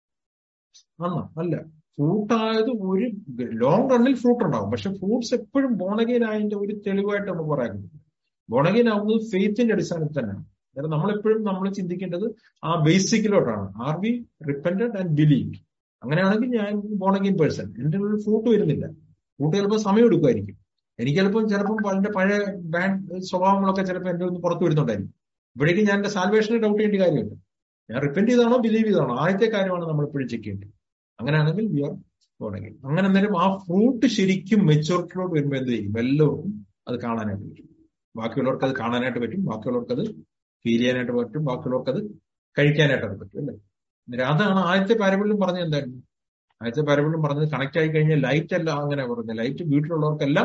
ആണോ അല്ല ഫ്രൂട്ട് ആയത് ഒരു ലോങ് റണ്ണിൽ ഫ്രൂട്ട് ഉണ്ടാവും പക്ഷെ ഫ്രൂട്ട്സ് എപ്പോഴും ബോണഗെയിൻ ആയതിന്റെ ഒരു തെളിവായിട്ട് നമുക്ക് പറയാൻ ബോണഗെയിൻ ആവുന്നത് ഫെയ്ത്തിന്റെ അടിസ്ഥാനത്തിൽ തന്നെയാണ് അതായത് നമ്മളെപ്പോഴും നമ്മൾ ചിന്തിക്കേണ്ടത് ആ ബേസിക്കിലോട്ടാണ് are we repented and believe അങ്ങനെയാണെങ്കിൽ ഞാൻ ബോണഗെയിൻ പേഴ്സൺ എന്റെ ഉള്ളിൽ ഫ്രൂട്ട് വരുന്നില്ല ഫ്രൂട്ട് ചിലപ്പോൾ സമയം എടുക്കുമായിരിക്കും എനിക്ക് ചിലപ്പം ചിലപ്പം എന്റെ പഴയ ബാഡ് സ്വഭാവങ്ങളൊക്കെ ചിലപ്പോൾ എന്റെ ഒന്ന് പുറത്തു വരുന്നുണ്ടായിരിക്കും ഇവിടേക്ക് ഞാൻ എന്റെ സാൽവേഷനെ ഡൗട്ട് ചെയ്യേണ്ട കാര്യമുണ്ട് ഞാൻ റിപ്പൻഡ് ചെയ്താണോ ബിലീവ് ചെയ്താണോ ആദ്യത്തെ കാര്യമാണ് നമ്മൾ എപ്പോഴും ചെക്ക് ചെയ്യേണ്ടത് അങ്ങനെയാണെങ്കിൽ വി ആർ ബോണഗെയിൻ അങ്ങനെ അന്നേരം ആ ഫ്രൂട്ട് ശരിക്കും മെച്ചൂരിറ്റിയിലോട്ട് വരുമ്പോൾ എന്ത് ചെയ്യും എല്ലാവർക്കും അത് കാണാനായിട്ട് പറ്റും ബാക്കിയുള്ളവർക്ക് അത് കാണാനായിട്ട് പറ്റും ബാക്കിയുള്ളവർക്ക് അത് ഫീൽ ചെയ്യാനായിട്ട് പറ്റും ബാക്കിയുള്ളവർക്ക് അത് കഴിക്കാനായിട്ട് പറ്റും അല്ലേ അന്നേരം അതാണ് ആദ്യത്തെ പാരബിളിലും പറഞ്ഞത് എന്തായിരുന്നു ആദ്യത്തെ പാരബിളിലും പറഞ്ഞത് കണക്ട് ആയി കഴിഞ്ഞാൽ ലൈറ്റ് അല്ല അങ്ങനെ പറഞ്ഞത് ലൈറ്റ് വീട്ടിലുള്ളവർക്കെല്ലാം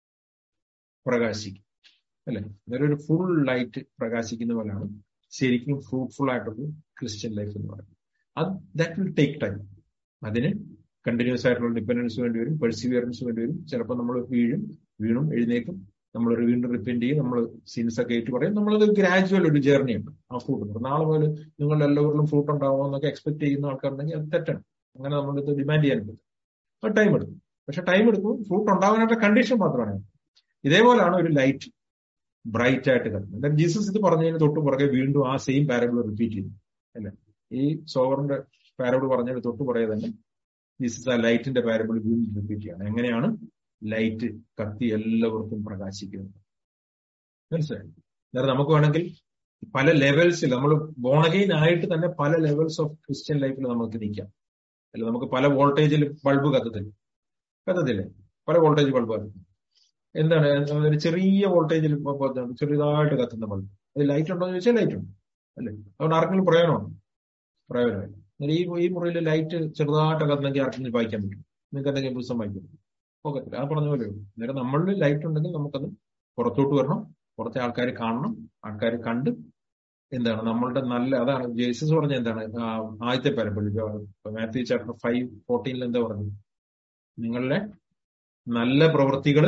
പ്രകാശിക്കും അല്ലെ അന്നേരം ഒരു ഫുൾ ലൈറ്റ് പ്രകാശിക്കുന്ന പോലെയാണ് ശരിക്കും ഫ്രൂട്ട്ഫുൾ ആയിട്ടുള്ള ക്രിസ്ത്യൻ ലൈഫ് എന്ന് പറയുന്നത് അത് ദാറ്റ് വിൽ ടേക്ക് ടൈം അതിന് കണ്ടിന്യൂസ് ആയിട്ടുള്ള ഡിപ്പെൻഡൻസ് വേണ്ടി വരും പെർസിവിയറൻസ് വേണ്ടി വരും ചിലപ്പോൾ നമ്മൾ വീഴും വീണും എഴുന്നേക്കും നമ്മൾ വീണ്ടും റിപ്പൻഡ് ചെയ്യും നമ്മൾ സീൻസ് ഒക്കെ ഏറ്റു പറയും നമ്മളത് ഗ്രാജുവൽ ഒരു ജേർണി ഉണ്ട് ആ ഫ്രൂട്ട് നാളെ പോലെ നിങ്ങളുടെ എല്ലാവരിലും ഫ്രൂട്ട് ഉണ്ടാവുമോ എന്നൊക്കെ എക്സ്പെക്ട് ചെയ്യുന്ന ആൾക്കാരുണ്ടെങ്കിൽ അത് തെറ്റാണ് അങ്ങനെ നമ്മളിത് ഡിമാൻഡ് ചെയ്യാൻ പറ്റും അത് ടൈം എടുക്കും പക്ഷെ ടൈം എടുക്കും ഫ്രൂട്ട് ഉണ്ടാവാനായിട്ട് കണ്ടീഷൻ മാത്രമാണ് ഇതേപോലെയാണ് ഒരു ലൈറ്റ് ബ്രൈറ്റ് ആയിട്ട് കിടക്കുന്നത് ജീസസ് ഇത് പറഞ്ഞതിന് തൊട്ട് പുറകെ വീണ്ടും ആ സെയിം പാരബിൾ റിപ്പീറ്റ് ചെയ്തു അല്ലെ ഈ സോവറിന്റെ പാരബിൾ പറഞ്ഞതിന് തൊട്ട് പുറകെ തന്നെ ജീസസ് ആ ലൈറ്റിന്റെ പാരബിൾ വീണ്ടും റിപ്പീറ്റ് ചെയ്യണം എങ്ങനെയാണ് ലൈറ്റ് കത്തി എല്ലാവർക്കും പ്രകാശിക്കുന്നത് മനസ്സിലായി അതായത് നമുക്ക് വേണമെങ്കിൽ പല ലെവൽസിൽ നമ്മൾ ബോണഗെയിൻ ആയിട്ട് തന്നെ പല ലെവൽസ് ഓഫ് ക്രിസ്ത്യൻ ലൈഫിൽ നമുക്ക് നിൽക്കാം അല്ല നമുക്ക് പല വോൾട്ടേജിൽ ബൾബ് കത്തത്തില്ല കത്തത്തില്ലേ പല വോൾട്ടേജ് ബൾബ് കത്തും എന്താണ് ഒരു ചെറിയ വോൾട്ടേജിൽ ചെറിയതായിട്ട് കത്തുന്ന ബൾബ് അത് ലൈറ്റ് ഉണ്ടോ എന്ന് ചോദിച്ചാൽ ലൈറ്റ് ഉണ്ട് അല്ലേ അതുകൊണ്ട് ആർക്കെങ്കിലും പ്രയോജനമുണ്ട് പ്രയോജനമില്ല ഈ ഈ മുറിയിൽ ലൈറ്റ് ചെറുതായിട്ട് കത്തുന്നെങ്കിൽ ആർക്കെങ്കിലും വായിക്കാൻ പറ്റും നിങ്ങൾക്ക് എന്തെങ്കിലും പുസ്തകം വായിക്കാൻ പറ്റും പോകത്തില്ല ആ പറഞ്ഞ പോലെ അന്നേരം നമ്മളിൽ ലൈറ്റ് ഉണ്ടെങ്കിൽ നമുക്കത് പുറത്തോട്ട് വരണം പുറത്തെ ആൾക്കാർ കാണണം ആൾക്കാർ കണ്ട് എന്താണ് നമ്മളുടെ നല്ല അതാണ് ജേസസ് പറഞ്ഞ എന്താണ് ആദ്യത്തെ പരമ്പര മാത്യു ചാപ്റ്റർ ഫൈവ് ഫോർട്ടീനിൽ എന്താ പറഞ്ഞു നിങ്ങളുടെ നല്ല പ്രവൃത്തികള്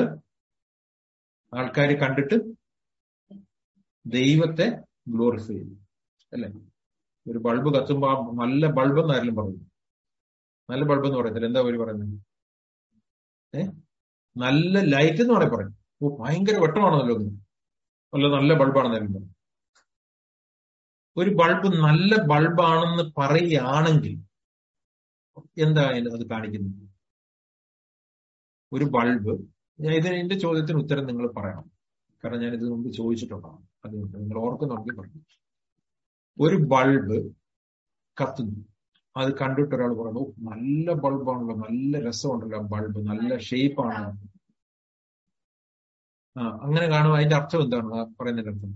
ആൾക്കാർ കണ്ടിട്ട് ദൈവത്തെ ഗ്ലോറിഫൈ ചെയ്യും അല്ലെ ഒരു ബൾബ് കത്തുമ്പോ നല്ല ബൾബ് എന്നാരും പറഞ്ഞു നല്ല ബൾബ് എന്ന് പറയത്തില്ല എന്താ അവര് പറയുന്നത് ഏ നല്ല ലൈറ്റ് എന്ന് പറയും പറയും ഓ ഭയങ്കര വെട്ടമാണല്ലോ അല്ല നല്ല ബൾബാണെന്നാലും പറയും ഒരു ബൾബ് നല്ല ബൾബാണെന്ന് പറയുകയാണെങ്കിൽ എന്താ അതിന് അത് കാണിക്കുന്നത് ഒരു ബൾബ് ഞാൻ ഇതിന് എന്റെ ചോദ്യത്തിന് ഉത്തരം നിങ്ങൾ പറയണം കാരണം ഞാൻ ഇത് മുമ്പ് ചോദിച്ചിട്ടുണ്ടാവും അതുകൊണ്ട് നിങ്ങൾ ഓർക്കുന്നുണ്ടെങ്കിൽ പറഞ്ഞു ഒരു ബൾബ് കത്തുന്നു അത് കണ്ടിട്ട് ഒരാൾ പറഞ്ഞു "ഓ, നല്ല ബൾബാണല്ലോ നല്ല രസമുണ്ടല്ലോ ബൾബ് നല്ല ഷേപ്പാണ് ആ അങ്ങനെ കാണുമ്പോൾ അതിന്റെ അർത്ഥം എന്താണ് ആ പറയുന്നതിന്റെ അർത്ഥം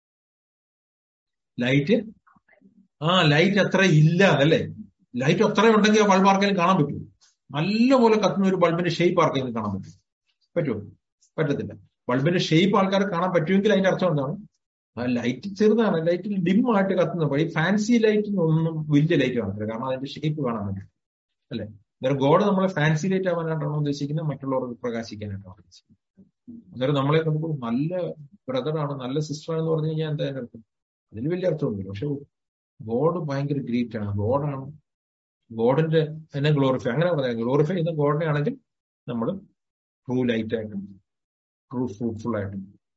ലൈറ്റ് ആ ലൈറ്റ് അത്ര ഇല്ല അല്ലേ ലൈറ്റ് അത്ര ഉണ്ടെങ്കിൽ ആ ബൾബ് ആർക്കെങ്കിലും കാണാൻ പറ്റുമോ നല്ലപോലെ കത്തുന്ന ഒരു ബൾബിന്റെ ഷേപ്പ് ആർക്കെങ്കിലും കാണാൻ പറ്റും പറ്റുമോ പറ്റത്തില്ല ബൾബിന്റെ ഷേപ്പ് ആൾക്കാർ കാണാൻ പറ്റുമെങ്കിൽ അതിന്റെ അർത്ഥം എന്താണ് ആ ലൈറ്റ് ചെറുതാണ് ലൈറ്റിൽ ഡിം ആയിട്ട് കത്തുന്ന ഈ ഫാൻസി ലൈറ്റിനൊന്നും വലിയ ലൈറ്റ് കാണത്തില്ല കാരണം അതിന്റെ ഷേപ്പ് കാണാൻ പറ്റും അല്ലെ അന്നേരം ഗോഡ് നമ്മളെ ഫാൻസി ലൈറ്റ് ആവാനായിട്ടാണോ ഉദ്ദേശിക്കുന്നത് മറ്റുള്ളവർക്ക് പ്രകാശിക്കാനായിട്ടാണോ ഉദ്ദേശിക്കുന്നത് അന്നേരം നമ്മളെ കണ്ടപ്പോൾ നല്ല ബ്രദറാണ് നല്ല സിസ്റ്റർ ആണെന്ന് പറഞ്ഞു കഴിഞ്ഞാൽ എന്താ അതിന്റെ അർത്ഥം അതിൽ വലിയ അർത്ഥമൊന്നുമില്ല പക്ഷെ ഗോഡ് ഭയങ്കര ഗ്രേറ്റ് ആണ് ഗോഡാണ് ഗോഡിന്റെ എന്നെ ഗ്ലോറിഫൈ അങ്ങനെ പറയാം ഗ്ലോറിഫൈ ചെയ്യുന്ന ഗോഡിനെ ആണെങ്കിൽ നമ്മൾ ട്രൂ ലൈറ്റ് ആയിട്ടും ട്രൂ ഫ്രൂട്ട്ഫുൾ ആയിട്ടും